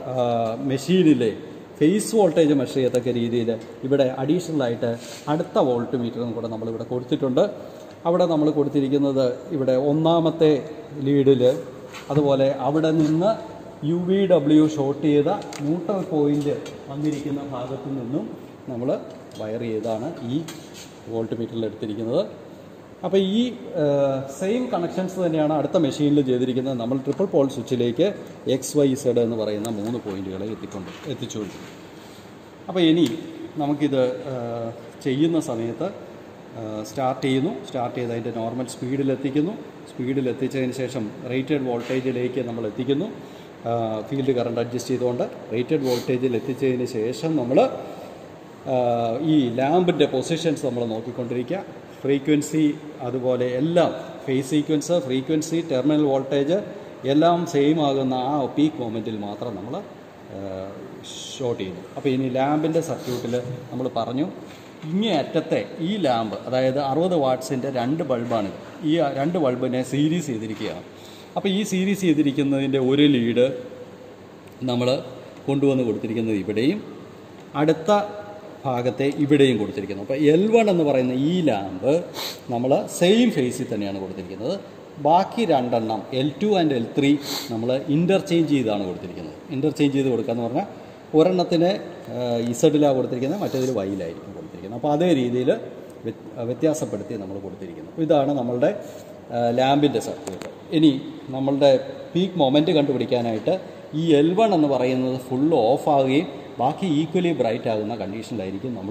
മെഷീനിലെ ഫേസ് വോൾട്ടേജ് മെഷർ ചെയ്യത്തക്ക രീതിയിൽ ഇവിടെ അഡീഷണൽ ആയിട്ട് അടുത്ത വോൾട്ട് മീറ്ററും കൂടെ നമ്മളിവിടെ കൊടുത്തിട്ടുണ്ട് അവിടെ നമ്മൾ കൊടുത്തിരിക്കുന്നത് ഇവിടെ ഒന്നാമത്തെ ലീഡിൽ അതുപോലെ അവിടെ നിന്ന് യു വി ഡബ്ല്യു ഷോട്ട് ചെയ്ത ന്യൂട്രൽ പോയിന്റ് വന്നിരിക്കുന്ന ഭാഗത്തു നിന്നും നമ്മൾ വയർ ചെയ്താണ് ഈ വോൾട്ട് മീറ്ററിൽ എടുത്തിരിക്കുന്നത് അപ്പോൾ ഈ സെയിം കണക്ഷൻസ് തന്നെയാണ് അടുത്ത മെഷീനിൽ ചെയ്തിരിക്കുന്നത് നമ്മൾ ട്രിപ്പിൾ പോൾ സ്വിച്ചിലേക്ക് എക്സ് വൈ സെഡ് എന്ന് പറയുന്ന മൂന്ന് പോയിന്റുകളെ എത്തിക്കൊണ്ട് എത്തിച്ചുകൊണ്ട് അപ്പോൾ ഇനി നമുക്കിത് ആ, ചെയ്യുന്ന സമയത്ത് സ്റ്റാർട്ട് ചെയ്യുന്നു സ്റ്റാർട്ട് ചെയ്ത് അതിൻ്റെ നോർമൽ സ്പീഡിൽ എത്തിക്കുന്നു സ്പീഡിൽ എത്തിച്ചതിന് ശേഷം റേറ്റഡ് വോൾട്ടേജിലേക്ക് നമ്മൾ എത്തിക്കുന്നു ഫീൽഡ് കറണ്ട് അഡ്ജസ്റ്റ് ചെയ്തുകൊണ്ട് റേറ്റഡ് വോൾട്ടേജിൽ എത്തിച്ചതിന് ശേഷം നമ്മൾ ഈ ലാമ്പിൻ്റെ പൊസിഷൻസ് നമ്മൾ നോക്കിക്കൊണ്ടിരിക്കുക ഫ്രീക്വൻസി അതുപോലെ എല്ലാം phase sequence frequency terminal voltage എല്ലാം സെയിം ആകുന്ന ആ പീക്ക് മൊമെൻറ്റിൽ മാത്രം നമ്മൾ ഷോർട്ട് ചെയ്യുന്നു അപ്പോൾ ഇനി ലാമ്പിൻ്റെ സർക്യൂട്ടിൽ നമ്മൾ പറഞ്ഞു ഇങ്ങേ അറ്റത്തെ ഈ ലാമ്പ് അതായത് അറുപത് വാട്ട്സിൻ്റെ രണ്ട് ബൾബാണിത് ഈ രണ്ട് ബൾബിനെ സീരീസ് ചെയ്തിരിക്കുകയാണ് അപ്പോൾ ഈ സീരീസ് ചെയ്തിരിക്കുന്നതിൻ്റെ ഒരു ലീഡ് നമ്മൾ കൊണ്ടുവന്ന് കൊടുത്തിരിക്കുന്നത് ഇവിടെയും അടുത്ത ഭാഗത്തെ ഇവിടെയും കൊടുത്തിരിക്കുന്നു അപ്പോൾ എൽ വൺ എന്ന് പറയുന്ന ഈ ലാമ്പ് നമ്മൾ സെയിം ഫേസിൽ തന്നെയാണ് കൊടുത്തിരിക്കുന്നത് ബാക്കി രണ്ടെണ്ണം L two and L three നമ്മൾ ഇൻ്റർചേഞ്ച് ചെയ്താണ് കൊടുത്തിരിക്കുന്നത് ഇൻ്റർചേഞ്ച് ചെയ്ത് കൊടുക്കുക എന്ന് പറഞ്ഞാൽ ഒരെണ്ണത്തിന് ഇസഡിലാണ് കൊടുത്തിരിക്കുന്നത് മറ്റേതിൽ വൈയിലായിരിക്കും കൊടുത്തിരിക്കുന്നത് അപ്പോൾ അതേ രീതിയിൽ വ്യത്യാസപ്പെടുത്തി നമ്മൾ കൊടുത്തിരിക്കുന്നു ഇതാണ് നമ്മളുടെ ലാമ്പിൻ്റെ സർക്യൂട്ട് ഇനി നമ്മളുടെ പീക്ക് മൊമെൻറ്റ് കണ്ടുപിടിക്കാനായിട്ട് ഈ എൽ വൺ എന്ന് പറയുന്നത് ഫുൾ ഓഫ് ആവുകയും ബാക്കി ഈക്വലി ബ്രൈറ്റ് ആകുന്ന കണ്ടീഷനിലായിരിക്കും നമ്മൾ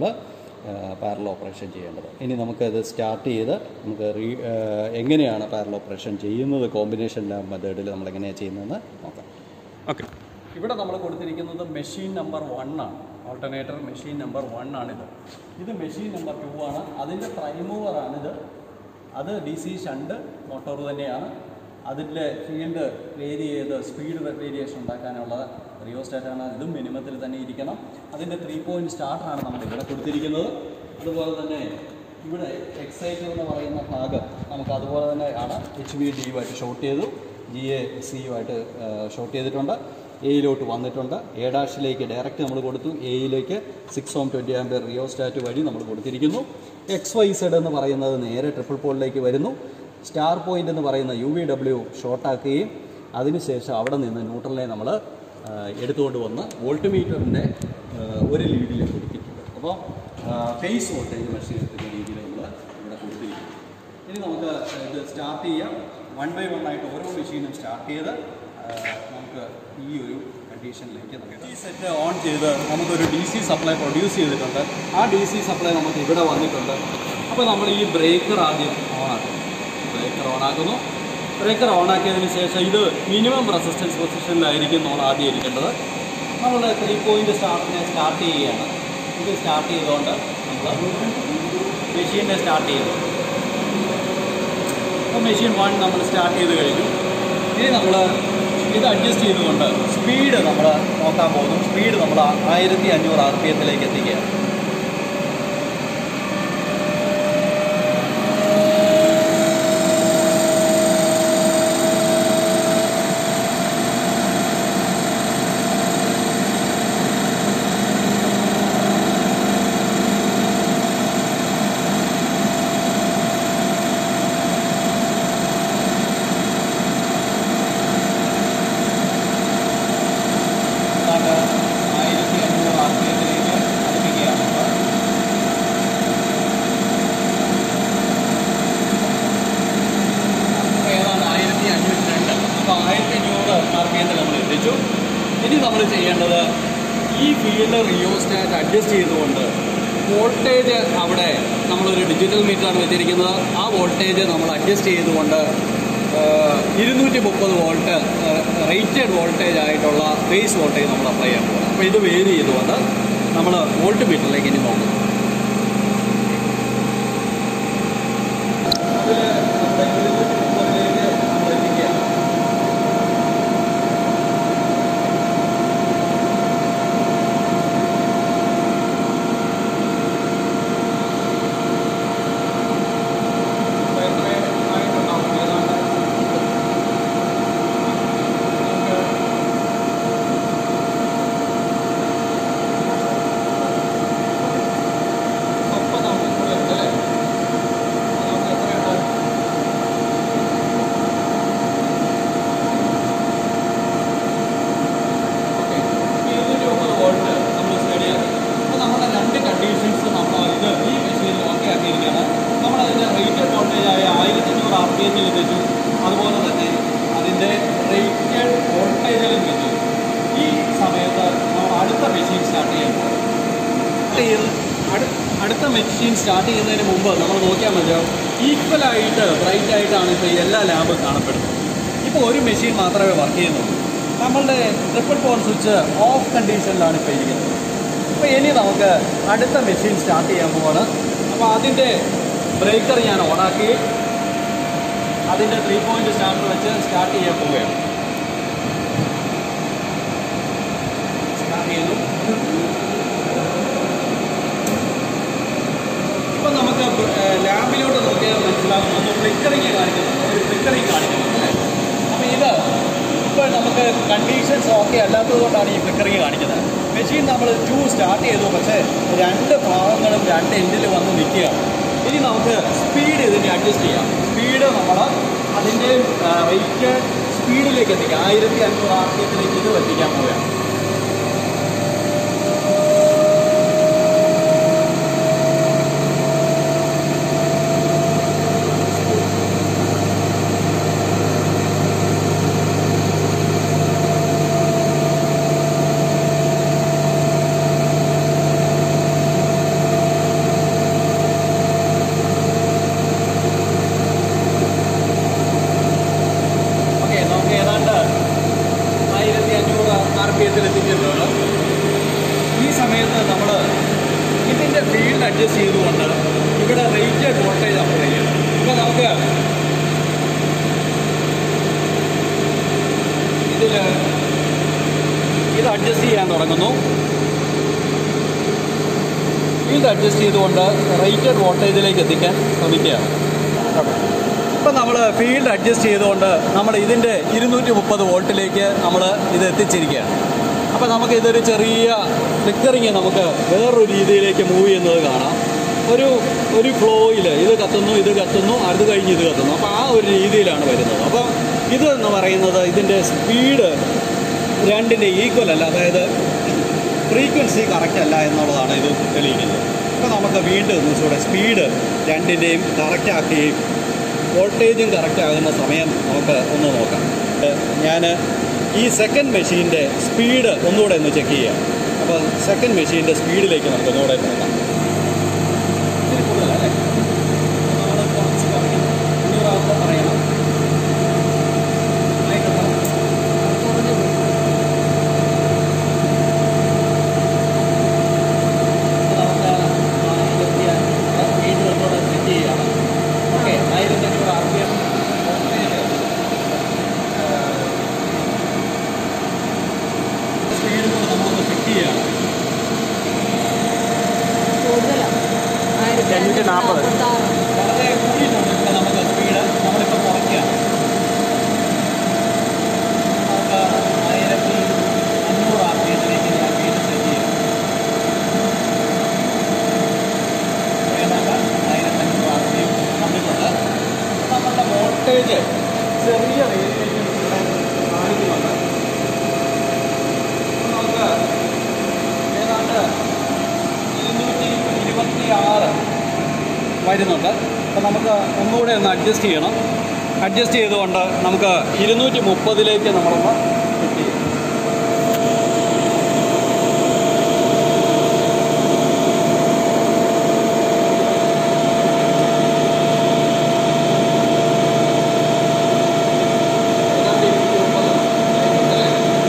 പാരൽ ഓപ്പറേഷൻ ചെയ്യേണ്ടത് ഇനി നമുക്കത് സ്റ്റാർട്ട് ചെയ്ത് നമുക്ക് റീ എങ്ങനെയാണ് പാരൽ ഓപ്പറേഷൻ ചെയ്യുന്നത് കോമ്പിനേഷൻ ലാബ് മെത്തേഡിൽ നമ്മൾ എങ്ങനെയാണ് ചെയ്യുന്നതെന്ന് നോക്കാം ഓക്കെ ഇവിടെ നമ്മൾ കൊടുത്തിരിക്കുന്നത് മെഷീൻ നമ്പർ വൺ ആണ് ഓൾട്ടർനേറ്റർ മെഷീൻ നമ്പർ വൺ ആണിത് ഇത് മെഷീൻ നമ്പർ ടു ആണ് അതിൻ്റെ പ്രൈമൂവർ ആണിത് അത് ഡി സി ഷണ്ട് മോട്ടോർ തന്നെയാണ് അതിൻ്റെ ഫീൽഡ് വേരി ചെയ്ത് സ്പീഡ് വേരിയേഷൻ ഉണ്ടാക്കാനുള്ള റിയോസ്റ്റാറ്റാണ് ഇതും മിനിമത്തിൽ തന്നെ ഇരിക്കണം അതിൻ്റെ ത്രീ പോയിൻറ്റ് സ്റ്റാർട്ടറാണ് നമ്മൾ ഇവിടെ കൊടുത്തിരിക്കുന്നത് അതുപോലെ തന്നെ ഇവിടെ എക്സൈറ്റർ എന്ന് പറയുന്ന ഭാഗം നമുക്ക് അതുപോലെ തന്നെ ആണ് എച്ച് വി ഡി ആയിട്ട് ഷോർട്ട് ചെയ്തു ജി എ സിയുമായിട്ട് ഷോർട്ട് ചെയ്തിട്ടുണ്ട് എയിലോട്ട് വന്നിട്ടുണ്ട് എ ഡാഷിലേക്ക് ഡയറക്റ്റ് നമ്മൾ കൊടുത്തു എയിലേക്ക് six ohm twenty ampere rheostat വഴി നമ്മൾ കൊടുത്തിരിക്കുന്നു എക്സ് വൈ സെഡ് എന്ന് പറയുന്നത് നേരെ ട്രിപ്പിൾ പോളിലേക്ക് വരുന്നു സ്റ്റാർ പോയിന്റ് എന്ന് പറയുന്ന യു വി ഡബ്ല്യു ഷോർട്ടാക്കുകയും അതിനുശേഷം അവിടെ നിന്ന് ന്യൂട്രലിനെ നമ്മൾ എടുത്തുകൊണ്ട് വന്ന് വോൾട്ട് മീറ്ററിൻ്റെ ഒരു ലീഡിൽ കൊടുത്തിട്ടുണ്ട് അപ്പോൾ ഫേസ് വോൾട്ടേജ് മെഷർ ചെയ്യുന്ന രീതിയിൽ നമ്മൾ ഇവിടെ കൊടുത്തിരിക്കുന്നു ഇനി നമുക്ക് ഇത് സ്റ്റാർട്ട് ചെയ്യാം വൺ ബൈ വൺ ആയിട്ട് ഓരോ മെഷീനും സ്റ്റാർട്ട് ചെയ്ത് ആ, നമുക്ക് ഈ ഒരു കണ്ടീഷനിലേക്ക് നമുക്ക് ഈ സെറ്റ് ഓൺ ചെയ്ത് നമുക്കൊരു ഡി സി സപ്ലൈ പ്രൊഡ്യൂസ് ചെയ്തിട്ടുണ്ട് ആ ഡി സി സപ്ലൈ നമുക്ക് ഇവിടെ വന്നിട്ടുണ്ട് അപ്പോൾ നമ്മൾ ഈ ബ്രേക്കർ ആദ്യം ഓണാക്കുന്നു ബ്രേക്കർ ഓണാക്കുന്നു ബ്രേക്കർ ഓണാക്കിയതിന് ശേഷം ഇത് മിനിമം റെസിസ്റ്റൻസ് പൊസിഷനിലായിരിക്കും നമ്മൾ ആദ്യം ഇരിക്കേണ്ടത് നമ്മൾ ത്രീ പോയിൻ്റ് സ്റ്റാർട്ടിനെ സ്റ്റാർട്ട് ചെയ്യുകയാണ് ഇത് സ്റ്റാർട്ട് ചെയ്തുകൊണ്ട് നമ്മൾ മെഷീനെ സ്റ്റാർട്ട് ചെയ്യുന്നു അപ്പോൾ മെഷീൻ വൺ നമ്മൾ സ്റ്റാർട്ട് ചെയ്ത് കഴിഞ്ഞു ഇനി നമ്മൾ ഇത് അഡ്ജസ്റ്റ് ചെയ്തുകൊണ്ട് സ്പീഡ് നമ്മൾ നോക്കാൻ പോകുന്നു സ്പീഡ് നമ്മൾ ആയിരത്തി അഞ്ഞൂറ് ആർ പി എത്തിലേക്ക് എത്തിക്കുകയാണ് ആയിരത്തി അഞ്ഞൂറ് ആർ പി എത്തിലേക്ക് അടുപ്പിക്കുകയാണ് നമ്മൾ അപ്പോൾ ഏതാണ് ആയിരത്തി അഞ്ഞൂറ്റി രണ്ട് അപ്പോൾ ആയിരത്തി അഞ്ഞൂറ് ആർ പി എത്തിൽ നമ്മൾ എത്തിച്ചു ഇനി നമ്മൾ ചെയ്യേണ്ടത് ഈ ഫീൽഡ് റിയോസ്റ്റാറ്റ് അഡ്ജസ്റ്റ് ചെയ്തുകൊണ്ട് വോൾട്ടേജ് അവിടെ നമ്മളൊരു ഡിജിറ്റൽ മീറ്ററാണ് വെച്ചിരിക്കുന്നത് ആ വോൾട്ടേജ് നമ്മൾ അഡ്ജസ്റ്റ് ചെയ്തുകൊണ്ട് ഇരുന്നൂറ്റി മുപ്പത് വോൾട്ട് റേറ്റഡ് വോൾട്ടേജ് ആയിട്ടുള്ള ബേസ് വോൾട്ടേജ് നമ്മൾ അപ്ലൈ ചെയ്യാൻ പോകും അപ്പോൾ ഇത് വേരി ചെയ്തുകൊണ്ട് നമ്മൾ വോൾട്ട് മീറ്ററിലേക്ക് ഇനി നോക്കും അതിൽ നമ്മുടെ ഇരുന്നൂറ്റി മുപ്പതിലേക്ക് നമ്മൾ എത്തിക്കുകയാണ് അപ്പോൾ എത്രയായിട്ടുണ്ടാവും ഏതാണ്ട് നമുക്ക് മുപ്പതാവും കൂടുതൽ അല്ലേ നമുക്ക് എത്രയുണ്ട് ഓക്കെ ഇരുന്നൂറ്റി മുപ്പത് വോൾട്ട് നമ്മൾ സ്റ്റഡിയാക്കി അപ്പോൾ നമ്മുടെ രണ്ട് കണ്ടീഷൻസ് നമ്മൾ ഇത് ഈ മെഷീനിൽ ഓക്കെ ആക്കിയിരിക്കുകയാണ് നമ്മൾ അതിൻ്റെ റേറ്റഡ് വോൾട്ടേജ് ആയ ആയിരത്തി അഞ്ഞൂറ് ആർ പി എമ്മിൽ എത്തിച്ചു അതുപോലെ തന്നെ അതിൻ്റെ റേറ്റഡ് വോൾട്ടേജിലും എത്തിച്ചു ഈ സമയത്ത് നമ്മൾ അടുത്ത മെഷീൻ സ്റ്റാർട്ട് ചെയ്യാൻ പോകും ചെയ്ത് അടു- അടുത്ത മെഷീൻ സ്റ്റാർട്ട് ചെയ്യുന്നതിന് മുമ്പ് നമ്മൾ നോക്കിയാൽ മതിയാവും ഈക്വലായിട്ട് ബ്രൈറ്റ് ആയിട്ടാണ് ഇപ്പോൾ ഈ എല്ലാ ലാമ്പും കാണപ്പെടുന്നത് ഇപ്പോൾ ഒരു മെഷീൻ മാത്രമേ വർക്ക് ചെയ്യുന്നുള്ളൂ നമ്മളുടെ ട്രിപ്പിൾ ഫോർ സ്വിച്ച് ഓഫ് കണ്ടീഷനിലാണ് ഇപ്പോൾ ഇരിക്കുന്നത് അപ്പോൾ ഇനി നമുക്ക് അടുത്ത മെഷീൻ സ്റ്റാർട്ട് ചെയ്യാൻ പോവാണ് അപ്പോൾ അതിൻ്റെ ബ്രേക്കർ ഞാൻ ഓണാക്കി അതിൻ്റെ ത്രീ പോയിൻറ്റ് സ്റ്റാർട്ടർ വെച്ച് സ്റ്റാർട്ട് ചെയ്യാൻ പോവുകയാണ് സ്റ്റാർട്ട് ചെയ്യുന്നു ഇപ്പം നമുക്ക് ലാബിലോട്ട് നോക്കിയാൽ മനസ്സിലാകും ഒന്ന് ഫ്ലിക്കറിങ് കാണിക്കുന്നു ഒരു ഫ്ലിക്കറിങ് കാണിക്കുന്നു അല്ലേ അപ്പോൾ ഇത് ഇപ്പോൾ നമുക്ക് കണ്ടീഷൻസ് ഓക്കെ അല്ലാത്തത് കൊണ്ടാണ് ഈ ഫ്ലിക്കറിങ് കാണിക്കുന്നത് മെഷീൻ നമ്മൾ ടു സ്റ്റാർട്ട് ചെയ്തു പക്ഷേ രണ്ട് ഭാഗങ്ങളും രണ്ട് എൻഡിൽ വന്ന് നിൽക്കുകയാണ് ഇനി നമുക്ക് സ്പീഡ് ഇതിനെ അഡ്ജസ്റ്റ് ചെയ്യാം സ്പീഡ് നമ്മൾ അതിൻ്റെ റേറ്റ് സ്പീഡിലേക്ക് എത്തിക്കാം ആയിരത്തി അഞ്ഞൂറ് ആർ പി എത്തിലേക്ക് ഇത് എത്തിക്കാൻ പോവുകയാണ് ഓക്കെ നമുക്ക് ഏതാണ്ട് ആയിരത്തി അഞ്ഞൂറ് ആർ പി എത്തിൽ എത്തിച്ചിട്ടുണ്ട് ഈ സമയത്ത് നമ്മൾ ഇതിൻ്റെ ഫീൽഡ് അഡ്ജസ്റ്റ് ചെയ്തുകൊണ്ട് ഇവിടെ റേറ്റഡ് വോൾട്ടേജ് അപ്ലൈ ചെയ്യണം ഇപ്പോൾ നമുക്ക് ഇതിൽ ഇത് അഡ്ജസ്റ്റ് ചെയ്യാൻ തുടങ്ങുന്നു ഫീൽഡ് അഡ്ജസ്റ്റ് ചെയ്തുകൊണ്ട് റേറ്റഡ് വോൾട്ടേജിലേക്ക് എത്തിക്കാൻ ശ്രമിക്കുകയാണ് ഇപ്പം നമ്മൾ ഫീൽഡ് അഡ്ജസ്റ്റ് ചെയ്തുകൊണ്ട് നമ്മൾ ഇതിൻ്റെ ഇരുന്നൂറ്റി മുപ്പത് വോൾട്ടിലേക്ക് നമ്മൾ ഇത് എത്തിച്ചിരിക്കുകയാണ് അപ്പോൾ നമുക്ക് ഇതൊരു ചെറിയ ഫ്ലിക്കറിങ് നമുക്ക് വേറൊരു രീതിയിലേക്ക് മൂവ് ചെയ്യുന്നത് കാണാം ഒരു ഒരു ഫ്ലോയിൽ ഇത് കത്തുന്നു ഇത് കത്തുന്നു അത് കഴിഞ്ഞ് ഇത് കത്തുന്നു അപ്പോൾ ആ ഒരു രീതിയിലാണ് വരുന്നത് അപ്പോൾ ഇത് എന്ന് പറയുന്നത് ഇതിൻ്റെ സ്പീഡ് രണ്ടിൻ്റെ ഈക്വൽ അല്ല അതായത് ഫ്രീക്വൻസി കറക്റ്റ് അല്ല എന്നുള്ളതാണ് ഇത് തെളിയിക്കുന്നത് അപ്പോൾ നമുക്ക് വീണ്ടും ഒന്നുകൂടെ സ്പീഡ് രണ്ടിൻ്റെയും കറക്റ്റ് ആക്കുകയും വോൾട്ടേജും കറക്റ്റ് ആകുന്ന സമയം നമുക്ക് ഒന്ന് നോക്കാം ഞാൻ ഈ സെക്കൻഡ് മെഷീൻ്റെ സ്പീഡ് ഒന്നുകൂടെ ഒന്ന് ചെക്ക് ചെയ്യാം അപ്പോൾ സെക്കൻഡ് മെഷീൻ്റെ സ്പീഡിലേക്ക് നമുക്ക് ഒന്നുകൂടെ നോക്കാം ഇത്തിരി കൂടുതലല്ലേ നമ്മൾ കുറച്ച് കുറയ്ക്കണം അഞ്ഞൂറാവുമ്പോൾ പറയണം ആയിക്കോട്ടെ കുറഞ്ഞു പോയി നമുക്ക് ആയിരത്തി വീണ്ടും ഒന്നുകൂടെ സെറ്റ് ചെയ്യാം ഓക്കെ ആയിരത്തി അഞ്ഞൂറ് ആർ പി എം വേരിയേഷൻസ് ഇവിടെ കാണിക്കുന്നുണ്ട് അപ്പോൾ നമുക്ക് ഏതാണ്ട് ഇരുന്നൂറ്റി ഇരുപത്തി ആറ് വരുന്നുണ്ട് അപ്പോൾ നമുക്ക് ഒന്നുകൂടെ ഒന്ന് അഡ്ജസ്റ്റ് ചെയ്യണം അഡ്ജസ്റ്റ് ചെയ്തുകൊണ്ട് നമുക്ക് ഇരുന്നൂറ്റി മുപ്പതിലേക്ക് നമ്മളൊന്ന് സെറ്റ് ചെയ്യും ഏതാണ്ട് ഇരുന്നൂറ്റി മുപ്പത് ആയിട്ടുണ്ടല്ലേ?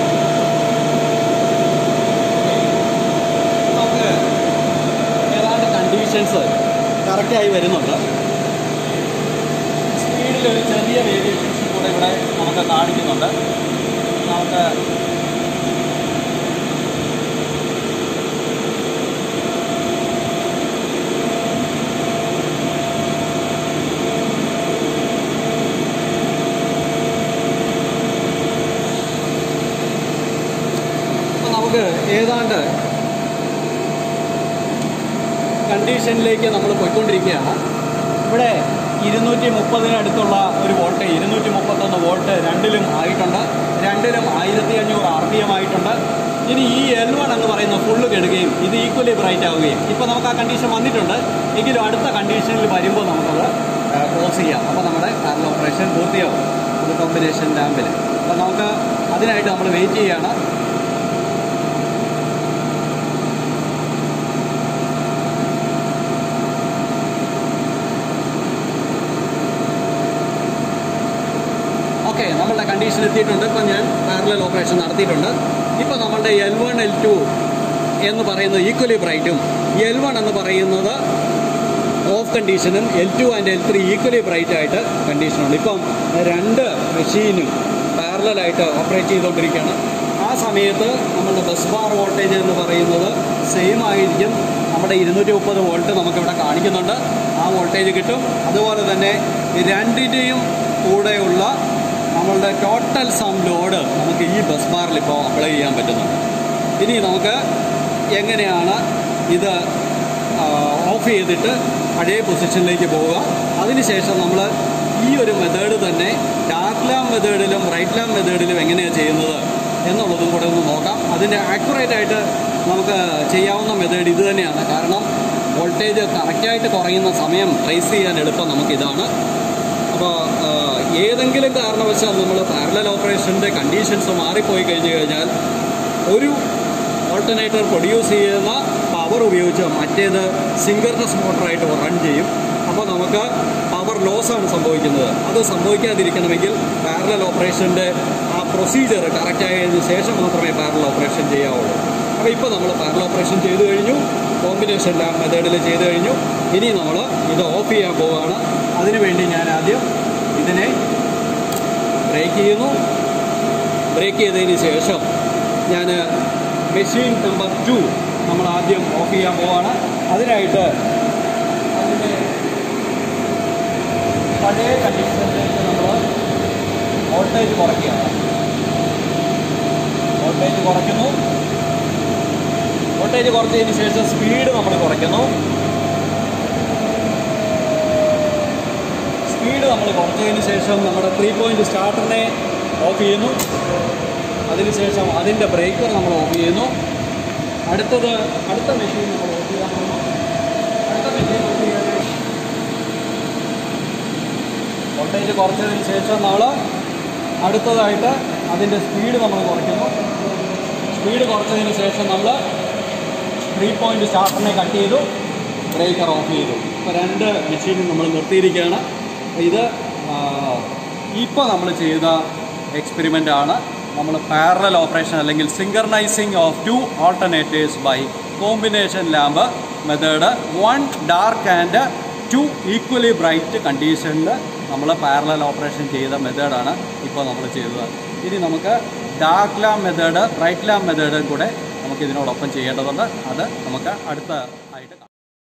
നമുക്ക് ഏതാണ്ട് കണ്ടീഷൻസ് കറക്റ്റായി വരുന്നുണ്ട് സ്പീഡിൽ ഒരു ചെറിയ വേരിയേഷൻസ് കൂടെ ഇവിടെ നമുക്ക് കാണിക്കുന്നുണ്ട് നമുക്ക് അപ്പോൾ നമുക്ക് ഏതാണ്ട് കണ്ടീഷനിലേക്ക് നമ്മൾ പോയിക്കൊണ്ടിരിക്കുകയാണ് ഇവിടെ ഇരുന്നൂറ്റി മുപ്പതിനടുത്തുള്ള ഒരു വോൾട്ട് ഇരുന്നൂറ്റി മുപ്പത്തൊന്ന് വോൾട്ട് രണ്ടിലും ആയിട്ടുണ്ട് രണ്ടിലും ആയിരത്തി അഞ്ഞൂറ് ആർ പി എം ആയിട്ടുണ്ട് ഇനി ഈ എൽ വൺ എന്ന് പറയുന്ന ഫുള്ള് കെടുകയും ഇത് ഈക്വലി ബ്രൈറ്റ് ആവുകയും ഇപ്പോൾ നമുക്ക് ആ കണ്ടീഷൻ വന്നിട്ടുണ്ട് എങ്കിലും അടുത്ത കണ്ടീഷനിൽ വരുമ്പോൾ നമുക്കത് ക്ലോസ് ചെയ്യാം അപ്പോൾ നമ്മുടെ കാറിൽ ഓപ്പറേഷൻ പൂർത്തിയാവും ഇത് കോമ്പിനേഷൻ ലാമ്പിൽ അപ്പോൾ നമുക്ക് അതിനായിട്ട് നമ്മൾ വെയിറ്റ് ചെയ്യുകയാണ് ഓക്കെ നമ്മളുടെ കണ്ടീഷൻ എത്തിയിട്ടുണ്ട് ഇപ്പം ഞാൻ പാരലൽ ഓപ്പറേഷൻ നടത്തിയിട്ടുണ്ട് ഇപ്പോൾ നമ്മളുടെ എൽ വൺ എൽ ടു എന്ന് പറയുന്നത് ഈക്വലി ബ്രൈറ്റും എൽ വൺ എന്ന് പറയുന്നത് ഓഫ് കണ്ടീഷനും L two and L three equally bright ആയിട്ട് കണ്ടീഷനുണ്ട് ഇപ്പം രണ്ട് മെഷീനും പാരലായിട്ട് ഓപ്പറേറ്റ് ചെയ്തുകൊണ്ടിരിക്കുകയാണ് ആ സമയത്ത് നമ്മളുടെ ബസ് ബാർ വോൾട്ടേജ് എന്ന് പറയുന്നത് സെയിം ആയിരിക്കും നമ്മുടെ ഇരുന്നൂറ്റി മുപ്പത് വോൾട്ട് നമുക്കിവിടെ കാണിക്കുന്നുണ്ട് ആ വോൾട്ടേജ് കിട്ടും അതുപോലെ തന്നെ രണ്ടിൻ്റെയും കൂടെയുള്ള നമ്മളുടെ ടോട്ടൽ സം ലോഡ് നമുക്ക് ഈ ബസ് ബാറിൽ ഇപ്പോൾ അപ്ലൈ ചെയ്യാൻ പറ്റുന്നുണ്ട് ഇനി നമുക്ക് എങ്ങനെയാണ് ഇത് ഓഫ് ചെയ്തിട്ട് പഴയ പൊസിഷനിലേക്ക് പോവുക അതിനുശേഷം നമ്മൾ ഈ ഒരു മെത്തേഡ് തന്നെ ഡാർക്ക് ലാം മെത്തേഡിലും റൈറ്റ് ലാം മെത്തേഡിലും എങ്ങനെയാണ് ചെയ്യുന്നത് എന്നുള്ളതും കൂടെ ഒന്ന് നോക്കാം അതിൻ്റെ ആക്യുറേറ്റ് ആയിട്ട് നമുക്ക് ചെയ്യാവുന്ന മെത്തേഡ് ഇത് തന്നെയാണ് കാരണം വോൾട്ടേജ് കറക്റ്റായിട്ട് കുറയുന്ന സമയം ട്രേസ് ചെയ്യാൻ എളുപ്പം നമുക്കിതാണ് അപ്പോൾ ഏതെങ്കിലും കാരണവശാൽ നമ്മൾ പാരലൽ ഓപ്പറേഷൻ്റെ കണ്ടീഷൻസ് മാറിപ്പോയി കഴിഞ്ഞു കഴിഞ്ഞാൽ ഒരു ഓൾട്ടർനേറ്റർ പ്രൊഡ്യൂസ് ചെയ്യുന്ന പവർ ഉപയോഗിച്ച് മറ്റേത് സിങ്കർനസ് മോട്ടറായിട്ട് റൺ ചെയ്യും അപ്പോൾ നമുക്ക് പവർ ലോസ് ആണ് സംഭവിക്കുന്നത് അത് സംഭവിക്കാതിരിക്കണമെങ്കിൽ പാരലൽ ഓപ്പറേഷൻ്റെ ആ പ്രൊസീജിയർ കറക്റ്റ് ആയതിനു ശേഷം മാത്രമേ പാരലൽ ഓപ്പറേഷൻ ചെയ്യാവുള്ളൂ അപ്പോൾ ഇപ്പോൾ നമ്മൾ പാരലൽ ഓപ്പറേഷൻ ചെയ്തു കഴിഞ്ഞു കോമ്പിനേഷൻ ലാബ് മെത്തേഡിൽ ചെയ്തു കഴിഞ്ഞു ഇനി നമ്മൾ ഇത് ഓഫ് ചെയ്യാൻ പോവുകയാണ് അതിനുവേണ്ടി ഞാൻ ആദ്യം ഇതിനെ ബ്രേക്ക് ചെയ്യുന്നു ബ്രേക്ക് ചെയ്തതിന് ശേഷം ഞാൻ മെഷീൻ നമ്പർ ടു നമ്മൾ ആദ്യം ഓഫ് ചെയ്യാൻ പോവാണ് അതിനായിട്ട് അതിൻ്റെ പഴയ കണ്ടീഷനിലേക്ക് നമ്മൾ വോൾട്ടേജ് കുറയ്ക്കുകയാണ് വോൾട്ടേജ് കുറയ്ക്കുന്നു വോൾട്ടേജ് കുറച്ചതിന് ശേഷം സ്പീഡ് നമ്മൾ കുറയ്ക്കുന്നു സ്പീഡ് നമ്മൾ കുറച്ചതിന് ശേഷം നമ്മുടെ ത്രീ പോയിന്റ് സ്റ്റാർട്ടറിനെ ഓഫ് ചെയ്യുന്നു അതിനുശേഷം അതിൻ്റെ ബ്രേക്കർ നമ്മൾ ഓഫ് ചെയ്യുന്നു അടുത്തത് അടുത്ത മെഷീൻ നമ്മൾ ഓഫ് ചെയ്യാൻ പോകുന്നു അടുത്ത മെഷീൻ ഓഫ് ചെയ്യാൻ വോൾട്ടേജ് കുറച്ചതിന് ശേഷം നമ്മൾ അടുത്തതായിട്ട് അതിൻ്റെ സ്പീഡ് നമ്മൾ കുറയ്ക്കുന്നു സ്പീഡ് കുറച്ചതിന് ശേഷം നമ്മൾ ത്രീ പോയിന്റ് സ്റ്റാർട്ടറിനെ കട്ട് ചെയ്തു ബ്രേക്കർ ഓഫ് ചെയ്തു ഇപ്പോൾ രണ്ട് മെഷീനും നമ്മൾ നിർത്തിയിരിക്കുകയാണ് അപ്പോൾ ഇത് ഇപ്പോൾ നമ്മൾ ചെയ്ത എക്സ്പെരിമെൻ്റ് ആണ് നമ്മൾ പാരലൽ ഓപ്പറേഷൻ അല്ലെങ്കിൽ synchronising of two alternatives by combination lamp method one dark and two equally bright കണ്ടീഷനിൽ നമ്മൾ പാരലൽ ഓപ്പറേഷൻ ചെയ്ത മെത്തേഡാണ് ഇപ്പോൾ നമ്മൾ ചെയ്തത് ഇനി നമുക്ക് dark lamp method bright lamp മെത്തേഡും കൂടെ നമുക്ക് ഇതിനോടൊപ്പം ചെയ്യേണ്ടതുണ്ട് അത് നമുക്ക് അടുത്ത ആയിട്ട് കാണാം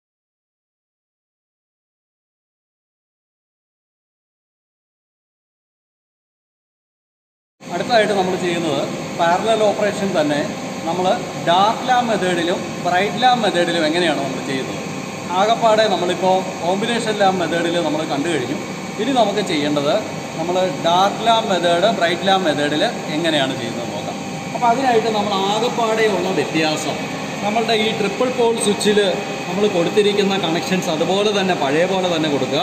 അടുത്തതായിട്ട് നമ്മൾ ചെയ്യുന്നത് പാരലൽ ഓപ്പറേഷൻ തന്നെ നമ്മൾ ഡാർക്ക് ലാം മെത്തേഡിലും ബ്രൈറ്റ് ലാം മെത്തേഡിലും എങ്ങനെയാണ് നമ്മൾ ചെയ്യുന്നത് ആകപ്പാടെ നമ്മളിപ്പോൾ കോമ്പിനേഷൻ ലാം മെത്തേഡിൽ നമ്മൾ കണ്ടു കഴിഞ്ഞു ഇനി നമുക്ക് ചെയ്യേണ്ടത് നമ്മൾ dark lamp method bright lamp മെത്തേഡിൽ എങ്ങനെയാണ് ചെയ്യുന്നത് നോക്കാം അപ്പോൾ അതിനായിട്ട് നമ്മൾ ആകെപ്പാടെയുള്ള വ്യത്യാസം നമ്മളുടെ ഈ ട്രിപ്പിൾ പോൾ സ്വിച്ചിൽ നമ്മൾ കൊടുത്തിരിക്കുന്ന കണക്ഷൻസ് അതുപോലെ തന്നെ പഴയ പോലെ തന്നെ കൊടുക്കുക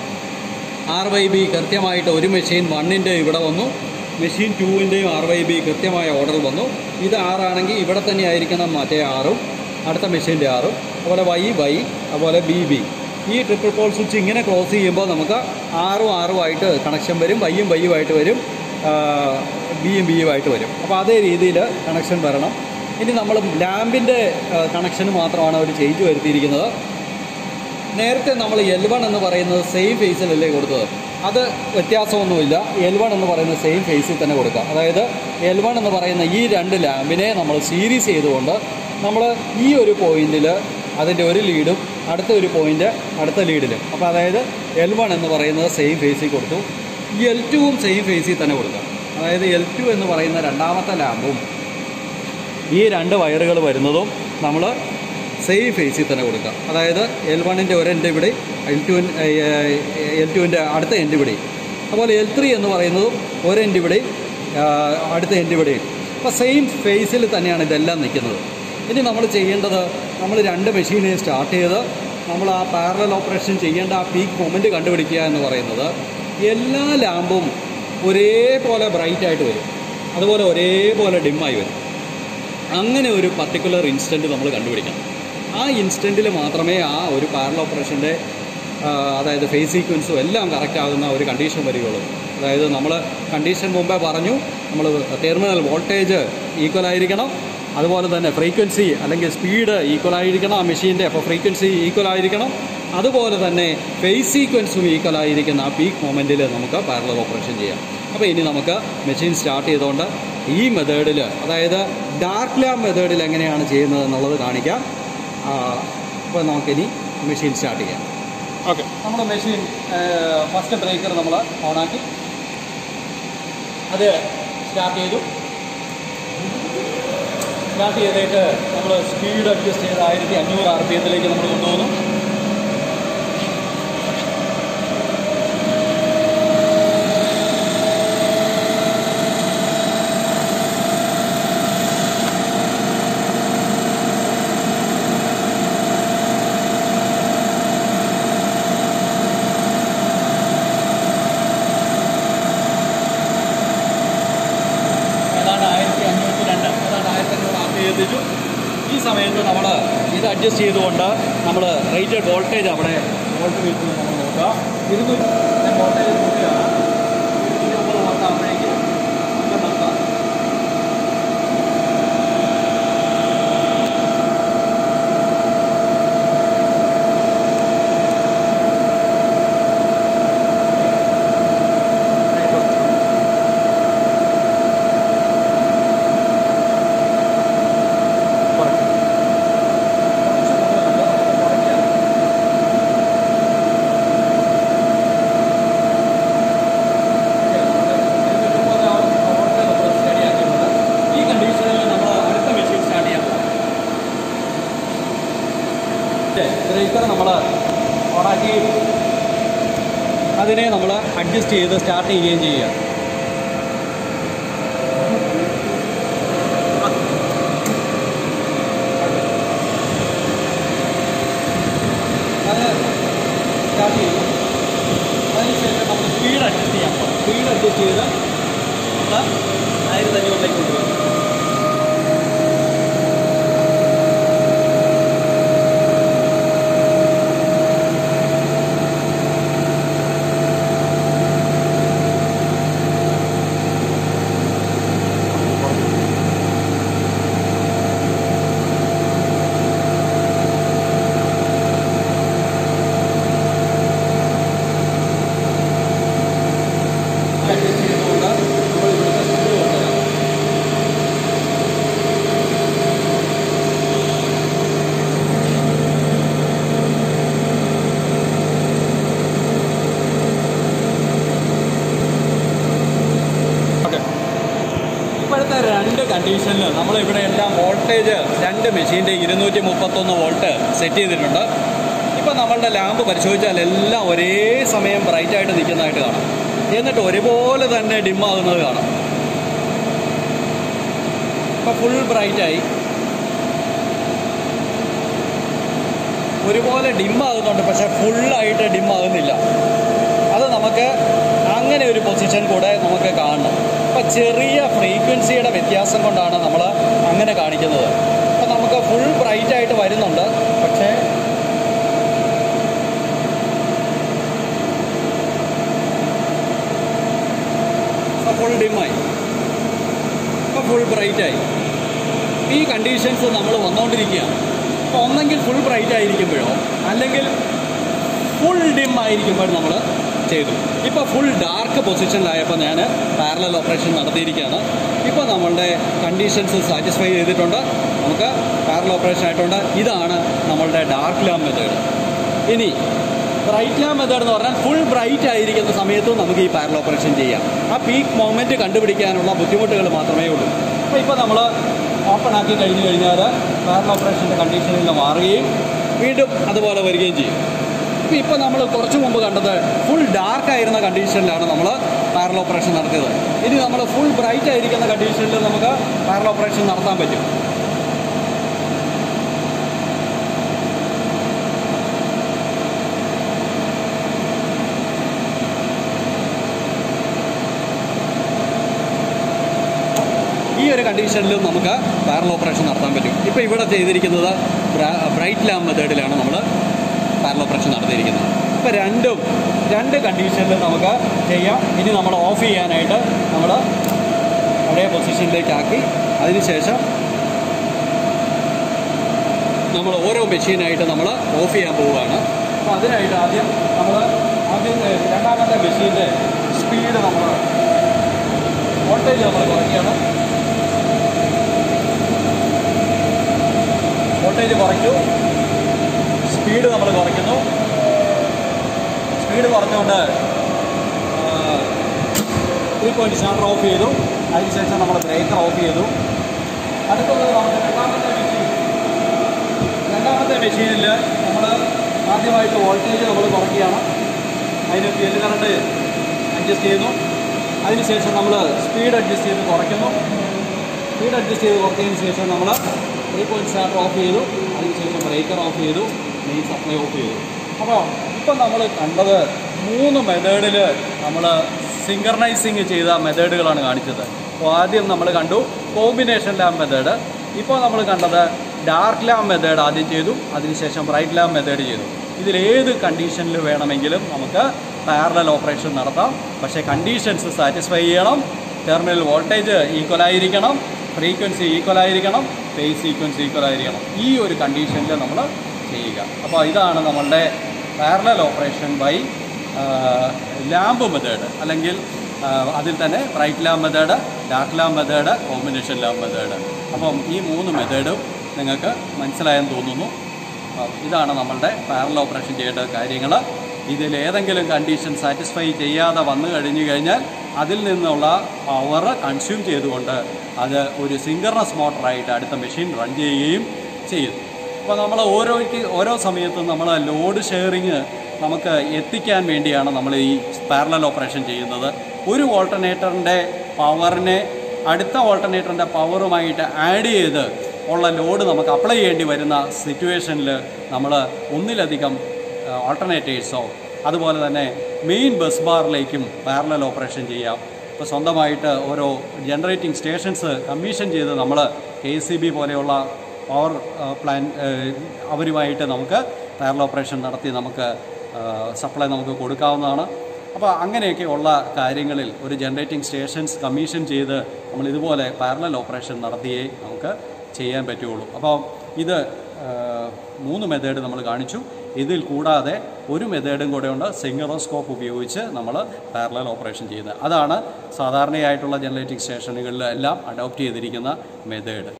ആർ വൈ ബി കൃത്യമായിട്ട് ഒരു മെഷീൻ വണ്ണിൻ്റെ ഇവിടെ വന്നു മെഷീൻ ടൂവിൻ്റെയും ആർ വൈ ബി കൃത്യമായ ഓർഡർ വന്നു ഇത് ആറാണെങ്കിൽ ഇവിടെ തന്നെ ആയിരിക്കണം മറ്റേ ആറും അടുത്ത മെഷീൻ്റെ ആറും അതുപോലെ വൈ വൈ അതുപോലെ ബി ബി ഈ ട്രിപ്പിൾ പോൾ സ്വിച്ച് ഇങ്ങനെ ക്ലോസ് ചെയ്യുമ്പോൾ നമുക്ക് ആറും ആറുമായിട്ട് കണക്ഷൻ വരും വൈയും വൈയുമായിട്ട് വരും ബിയും ബിയുമായിട്ട് വരും അപ്പോൾ അതേ രീതിയിൽ കണക്ഷൻ വരണം ഇനി നമ്മൾ ലാമ്പിൻ്റെ കണക്ഷന് മാത്രമാണ് അവർ ചേഞ്ച് വരുത്തിയിരിക്കുന്നത് നേരത്തെ നമ്മൾ എൽ വൺ എന്ന് പറയുന്നത് സെയിം ഫേസിലല്ലേ കൊടുത്തത് അത് വ്യത്യാസമൊന്നുമില്ല എൽ വൺ എന്ന് പറയുന്നത് സെയിം ഫേസിൽ തന്നെ കൊടുക്കുക അതായത് എൽ വൺ എന്ന് പറയുന്ന ഈ രണ്ട് ലാമ്പിനെ നമ്മൾ സീരീസ് ചെയ്തുകൊണ്ട് നമ്മൾ ഈ ഒരു പോയിന്റിൽ അതിൻ്റെ ഒരു ലീഡും അടുത്ത ഒരു പോയിന്റ് അടുത്ത ലീഡിലും അപ്പോൾ അതായത് എൽ വൺ എന്ന് പറയുന്നത് സെയിം ഫേസിൽ കൊടുത്തു എൽ ടുവും സെയിം ഫേസിൽ തന്നെ കൊടുക്കുക അതായത് എൽ ടു എന്ന് പറയുന്ന രണ്ടാമത്തെ ലാമ്പും ഈ രണ്ട് വയറുകൾ വരുന്നതും നമ്മൾ സെയിം ഫേസിൽ തന്നെ കൊടുക്കുക അതായത് എൽ വണ്ണിൻ്റെ ഒരു എൻഡ് ഇവിടെ എൽ ടു എൽ ടുവിൻ്റെ അടുത്ത എൻഡ് ഇവിടെ അതുപോലെ എൽ ത്രീ എന്ന് പറയുന്നതും ഒരു എൻഡ് ഇവിടെ ആ, അടുത്ത എൻഡ് ഇവിടെ അപ്പോൾ സെയിം ഫേസിൽ തന്നെയാണ് ഇതെല്ലാം നിൽക്കുന്നത് ഇനി നമ്മൾ ചെയ്യേണ്ടത് നമ്മൾ രണ്ട് മെഷീനെ സ്റ്റാർട്ട് ചെയ്ത് നമ്മൾ ആ പാരലൽ ഓപ്പറേഷൻ ചെയ്യേണ്ട ആ പീക്ക് മൊമെൻറ്റ് കണ്ടുപിടിക്കുക എന്ന് പറയുന്നത് എല്ലാ ലാമ്പും ഒരേപോലെ ബ്രൈറ്റ് ആയിട്ട് വരും അതുപോലെ ഒരേപോലെ ഡിമ്മായി വരും അങ്ങനെ ഒരു പർട്ടിക്കുലർ ഇൻസ്റ്റൻറ്റ് നമ്മൾ കണ്ടുപിടിക്കണം ആ ഇൻസ്റ്റൻറ്റിൽ മാത്രമേ ആ ഒരു പാരൽ ഓപ്പറേഷൻ്റെ അതായത് ഫേസ് സീക്വൻസും എല്ലാം കറക്റ്റ് ആകുന്ന ഒരു കണ്ടീഷൻ വരികയുള്ളൂ അതായത് നമ്മൾ കണ്ടീഷൻ മുമ്പേ പറഞ്ഞു നമ്മൾ ടെർമിനൽ വോൾട്ടേജ് ഈക്വൽ ആയിരിക്കണം അതുപോലെ തന്നെ ഫ്രീക്വൻസി അല്ലെങ്കിൽ സ്പീഡ് ഈക്വൽ ആയിരിക്കണം ആ മെഷീൻ്റെ അപ്പോൾ ഫ്രീക്വൻസി ഈക്വൽ ആയിരിക്കണം അതുപോലെ തന്നെ ഫേസ് സീക്വൻസും ഈക്വൽ ആയിരിക്കുന്ന ആ പീക്ക് മൊമെൻറ്റിൽ നമുക്ക് പാരലൽ ഓപ്പറേഷൻ ചെയ്യാം അപ്പോൾ ഇനി നമുക്ക് മെഷീൻ സ്റ്റാർട്ട് ചെയ്തുകൊണ്ട് ഈ മെത്തേഡിൽ അതായത് ഡാർക്ക് ലാബ് മെത്തേഡിൽ എങ്ങനെയാണ് ചെയ്യുന്നത് എന്നുള്ളത് കാണിക്കാം അപ്പോൾ നമുക്കിനി മെഷീൻ സ്റ്റാർട്ട് ചെയ്യാം ഓക്കെ നമ്മുടെ മെഷീൻ ഫസ്റ്റ് ബ്രേക്കർ നമ്മൾ ഓണാക്കി അത് സ്റ്റാർട്ട് ചെയ്തു സ്റ്റാർട്ട് ചെയ്തേക്ക് നമ്മൾ സ്പീഡ് അഡ്ജസ്റ്റ് ചെയ്ത് ആയിരത്തി അഞ്ഞൂറ് ആർ പി എത്തിലേക്ക് നമ്മൾ കൊണ്ടുപോകുന്നു ഏതാണ്ട് ആയിരത്തി അഞ്ഞൂറ്റി രണ്ട് ഏതാണ്ട് ആയിരത്തി അഞ്ഞൂറ് ആർ പി എത്തിച്ചു ഈ സമയത്ത് നമ്മൾ ഇത് അഡ്ജസ്റ്റ് ചെയ്തുകൊണ്ട് നമ്മൾ റേറ്റഡ് വോൾട്ടേജ് അവിടെ വോൾട്ട് മീറ്ററിൽ നമ്മൾ നോക്കുക ഇരുന്നൂറ്റി വോൾട്ടേജ് നോക്കുകയാണ് ഇരുന്നൂറ്റി വോൾട്ട് ആകുമ്പോഴേക്ക് നമുക്ക് നിർത്താം ഈ കണ്ടീഷനിൽ നമ്മൾ അടുത്ത മെഷീൻ സ്റ്റാർട്ട് ചെയ്യാം ബ്രേക്കർ നമ്മൾ ഓണാക്കി അതിനെ നമ്മൾ അഡ്ജസ്റ്റ് ചെയ്ത് സ്റ്റാർട്ട് ചെയ്യുകയും ചെയ്യുക അത് സ്റ്റാർട്ട് ചെയ്തു അതിനുശേഷം നമ്മൾ സ്പീഡ് അഡ്ജസ്റ്റ് ചെയ്യാം സ്പീഡ് അഡ്ജസ്റ്റ് ചെയ്ത് നമ്മൾ ആയിരത്തി അഞ്ഞൂറിലേക്ക് കൊണ്ടുവരും അഡ്ജസ്റ്റ് ചെയ്തുകൊണ്ട് നമ്മൾ ഇവിടുത്തെ സ്പീഡ് കൊണ്ടുവരാം ഓക്കെ ഇപ്പോഴത്തെ രണ്ട് കണ്ടീഷനിൽ നമ്മളിവിടെ എല്ലാം വോൾട്ടേജ് രണ്ട് മെഷീൻ്റെ ഇരുന്നൂറ്റി മുപ്പത്തൊന്ന് വോൾട്ട് സെറ്റ് ചെയ്തിട്ടുണ്ട് ഇപ്പം നമ്മളുടെ ലാമ്പ് പരിശോധിച്ചാൽ എല്ലാം ഒരേ സമയം ബ്രൈറ്റ് ആയിട്ട് നിൽക്കുന്നതായിട്ട് കാണാം എന്നിട്ട് ഒരുപോലെ തന്നെ ഡിമ്മാകുന്നത് കാണാം ഇപ്പം ഫുൾ ബ്രൈറ്റായി ഒരുപോലെ ഡിമ്മാകുന്നുണ്ട് പക്ഷെ ഫുള്ളായിട്ട് ഡിമ്മാകുന്നില്ല അത് നമുക്ക് അങ്ങനെ ഒരു പൊസിഷൻ കൂടെ നമുക്ക് കാണണം അപ്പം ചെറിയ ഫ്രീക്വൻസിയുടെ വ്യത്യാസം കൊണ്ടാണ് നമ്മൾ അങ്ങനെ കാണിക്കുന്നത് അപ്പം നമുക്ക് ഫുൾ ബ്രൈറ്റ് ആയിട്ട് വരുന്നുണ്ട് പക്ഷേ ഫുൾ ഡിമ്മായി ഇപ്പോൾ ഫുൾ ബ്രൈറ്റായി ഈ കണ്ടീഷൻസ് നമ്മൾ വന്നുകൊണ്ടിരിക്കുകയാണ് അപ്പോൾ ഒന്നെങ്കിൽ ഫുൾ ബ്രൈറ്റ് ആയിരിക്കുമ്പോഴോ അല്ലെങ്കിൽ ഫുൾ ഡിം ആയിരിക്കുമ്പോൾ നമ്മൾ ചെയ്തു ഇപ്പോൾ ഫുൾ ഡാർക്ക് പൊസിഷനിലായപ്പോൾ ഞാൻ പാരലൽ ഓപ്പറേഷൻ നടത്തിയിരിക്കുകയാണ് ഇപ്പോൾ നമ്മളുടെ കണ്ടീഷൻസ് സാറ്റിസ്ഫൈ ചെയ്തിട്ടുണ്ട് നമുക്ക് പാരലൽ ഓപ്പറേഷൻ ആയിട്ടുണ്ട് ഇതാണ് നമ്മളുടെ ഡാർക്ക് ലാം മെത്തേഡ് ഇനി ബ്രൈറ്റ് ലാം മെത്തേഡ് എന്ന് പറഞ്ഞാൽ ഫുൾ ബ്രൈറ്റ് ആയിരിക്കുന്ന സമയത്തും നമുക്ക് ഈ പാരൽ ഓപ്പറേഷൻ ചെയ്യാം ആ പീക്ക് മൊമെൻറ്റ് കണ്ടുപിടിക്കാനുള്ള ബുദ്ധിമുട്ടുകൾ മാത്രമേ ഉള്ളൂ അപ്പോൾ ഇപ്പോൾ നമ്മൾ ഓപ്പൺ ആക്കി കഴിഞ്ഞ് കഴിഞ്ഞാൽ പാരൽ ഓപ്പറേഷൻ്റെ കണ്ടീഷനിൽ നിന്ന് മാറുകയും വീണ്ടും അതുപോലെ വരികയും ചെയ്യും ഇപ്പോൾ ഇപ്പോൾ നമ്മൾ കുറച്ച് മുമ്പ് കണ്ടത് ഫുൾ ഡാർക്ക് ആയിരുന്ന കണ്ടീഷനിലാണ് നമ്മൾ പാരൽ ഓപ്പറേഷൻ നടത്തിയത് ഇനി നമ്മൾ ഫുൾ ബ്രൈറ്റ് ആയിരിക്കുന്ന കണ്ടീഷനിൽ നമുക്ക് പാരൽ ഓപ്പറേഷൻ നടത്താൻ പറ്റും ഈ ഒരു കണ്ടീഷനിലും നമുക്ക് പാരൽ ഓപ്പറേഷൻ നടത്താൻ പറ്റും ഇപ്പോൾ ഇവിടെ ചെയ്തിരിക്കുന്നത് ബ്രൈറ്റ് ലാം മെത്തേഡിലാണ് നമ്മൾ പാരൽ ഓപ്പറേഷൻ നടത്തിയിരിക്കുന്നത് ഇപ്പോൾ രണ്ടും രണ്ട് കണ്ടീഷനിൽ നമുക്ക് ചെയ്യാം ഇനി നമ്മൾ ഓഫ് ചെയ്യാനായിട്ട് നമ്മൾ പഴയ പൊസിഷനിലേക്ക് ആക്കി അതിനുശേഷം നമ്മൾ ഓരോ മെഷീനായിട്ട് നമ്മൾ ഓഫ് ചെയ്യാൻ പോവുകയാണ് അപ്പോൾ അതിനായിട്ട് ആദ്യം നമ്മൾ ആദ്യം രണ്ടാമത്തെ മെഷീൻ്റെ സ്പീഡ് നമ്മൾ വോൾട്ടേജ് നമ്മൾ കുറയ്ക്കുകയാണ് വോൾട്ടേജ് കുറയ്ച്ചു സ്പീഡ് നമ്മൾ കുറയ്ക്കുന്നു സ്പീഡ് കുറച്ചുകൊണ്ട് ത്രീ പോയിൻറ്റ് സ്റ്റാർട്ടർ ഓഫ് ചെയ്തു അതിനുശേഷം നമ്മൾ ബ്രേക്കർ ഓഫ് ചെയ്തു അടുത്തുള്ളത് നമുക്ക് രണ്ടാമത്തെ മെഷീൻ രണ്ടാമത്തെ മെഷീനിൽ നമ്മൾ ആദ്യമായിട്ട് വോൾട്ടേജ് നമ്മൾ കുറയ്ക്കുകയാണ് അതിന് ഫീൽഡ് കറണ്ട് അഡ്ജസ്റ്റ് ചെയ്യുന്നു അതിനുശേഷം നമ്മൾ സ്പീഡ് അഡ്ജസ്റ്റ് ചെയ്ത് കുറയ്ക്കുന്നു സ്പീഡ് അഡ്ജസ്റ്റ് ചെയ്ത് കുറച്ചതിന് ശേഷം നമ്മൾ ത്രീ പോയിൻറ്റ് സ്റ്റാർട്ടർ ഓഫ് ചെയ്തു അതിനുശേഷം ബ്രേക്കർ ഓഫ് ചെയ്തു മെയിൻ സപ്ലൈ ഓഫ് ചെയ്തു അപ്പോൾ ഇപ്പം നമ്മൾ കണ്ടത് മൂന്ന് മെത്തേഡിൽ നമ്മൾ സിങ്കർണൈസിങ് ചെയ്ത മെത്തേഡുകളാണ് കാണിച്ചത് അപ്പോൾ ആദ്യം നമ്മൾ കണ്ടു കോമ്പിനേഷൻ ലാം മെത്തേഡ് ഇപ്പോൾ നമ്മൾ കണ്ടത് ഡാർക്ക് ലാം മെത്തേഡ് ആദ്യം ചെയ്തു അതിനുശേഷം ബ്രൈറ്റ് ലാം മെത്തേഡ് ചെയ്തു ഇതിലേത് കണ്ടീഷനിൽ വേണമെങ്കിലും നമുക്ക് പാരലൽ ഓപ്പറേഷൻ നടത്താം പക്ഷേ കണ്ടീഷൻസ് സാറ്റിസ്ഫൈ ചെയ്യണം ടെർമിനൽ വോൾട്ടേജ് ഈക്വൽ ആയിരിക്കണം ഫ്രീക്വൻസി ഈക്വൽ ആയിരിക്കണം ഫേസ് സീക്വൻസ് ഈക്വൽ ആയിരിക്കണം ഈ ഒരു കണ്ടീഷനിൽ നമ്മൾ ചെയ്യുക അപ്പോൾ ഇതാണ് നമ്മളുടെ parallel operation by lamp method അല്ലെങ്കിൽ ആ, അതിൽ തന്നെ bright lamp method dark lamp method combination lamp method അപ്പം ഈ മൂന്ന് മെത്തേഡും നിങ്ങൾക്ക് മനസ്സിലായെന്ന് തോന്നുന്നു ആ, ഇതാണ് നമ്മളുടെ പാരലൽ ഓപ്പറേഷൻ ചെയ്യേണ്ട കാര്യങ്ങൾ ഇതിൽ ഏതെങ്കിലും കണ്ടീഷൻ സാറ്റിസ്ഫൈ ചെയ്യാതെ വന്നു കഴിഞ്ഞു കഴിഞ്ഞാൽ അതിൽ നിന്നുള്ള പവർ കൺസ്യൂം ചെയ്തുകൊണ്ട് അത് ഒരു സിങ്കർണസ് മോട്ടറായിട്ട് അടുത്ത മെഷീൻ റൺ ചെയ്യുകയും ചെയ്യുന്നു അപ്പോൾ നമ്മൾ ഓരോ ഓരോ സമയത്തും നമ്മൾ ലോഡ് ഷെയറിങ് നമുക്ക് എത്തിക്കാൻ വേണ്ടിയാണ് നമ്മൾ ഈ പാരലൽ ഓപ്പറേഷൻ ചെയ്യുന്നത് ഒരു ഓൾട്ടർനേറ്ററിൻ്റെ പവറിനെ അടുത്ത ഓൾട്ടർനേറ്ററിൻ്റെ പവറുമായിട്ട് ആഡ് ചെയ്ത് ഉള്ള ലോഡ് നമുക്ക് അപ്ലൈ ചെയ്യേണ്ടി വരുന്ന സിറ്റുവേഷനിൽ നമ്മൾ ഒന്നിലധികം ഓൾട്ടർനേറ്റേഴ്സോ അതുപോലെ തന്നെ മെയിൻ ബസ് ബാറിലേക്കും പാരലൽ ഓപ്പറേഷൻ ചെയ്യാം ഇപ്പോൾ സ്വന്തമായിട്ട് ഓരോ ജനറേറ്റിംഗ് സ്റ്റേഷൻസ് കമ്മീഷൻ ചെയ്ത് നമ്മൾ കെ സി ബി പോലെയുള്ള പവർ പ്ലാൻ അവരുമായിട്ട് നമുക്ക് പാരലൽ ഓപ്പറേഷൻ നടത്തി നമുക്ക് സപ്ലൈ നമുക്ക് കൊടുക്കാവുന്നതാണ് അപ്പോൾ അങ്ങനെയൊക്കെ ഉള്ള കാര്യങ്ങളിൽ ഒരു ജനറേറ്റിംഗ് സ്റ്റേഷൻസ് കമ്മീഷൻ ചെയ്ത് നമ്മൾ ഇതുപോലെ പാരലൽ ഓപ്പറേഷൻ നടത്തിയേ നമുക്ക് ചെയ്യാൻ പറ്റുള്ളൂ അപ്പോൾ ഇത് ആ, മൂന്ന് മെത്തേഡ് നമ്മൾ കാണിച്ചു ഇതിൽ കൂടാതെ ഒരു മെത്തേഡും കൂടെ ഉണ്ട് സിംഗറോസ്കോപ്പ് ഉപയോഗിച്ച് നമ്മൾ പാരലൽ ഓപ്പറേഷൻ ചെയ്യുന്നത് അതാണ് സാധാരണയായിട്ടുള്ള ജനറേറ്റിംഗ് സ്റ്റേഷനുകളിലെല്ലാം അഡോപ്റ്റ് ചെയ്തിരിക്കുന്ന മെത്തേഡ്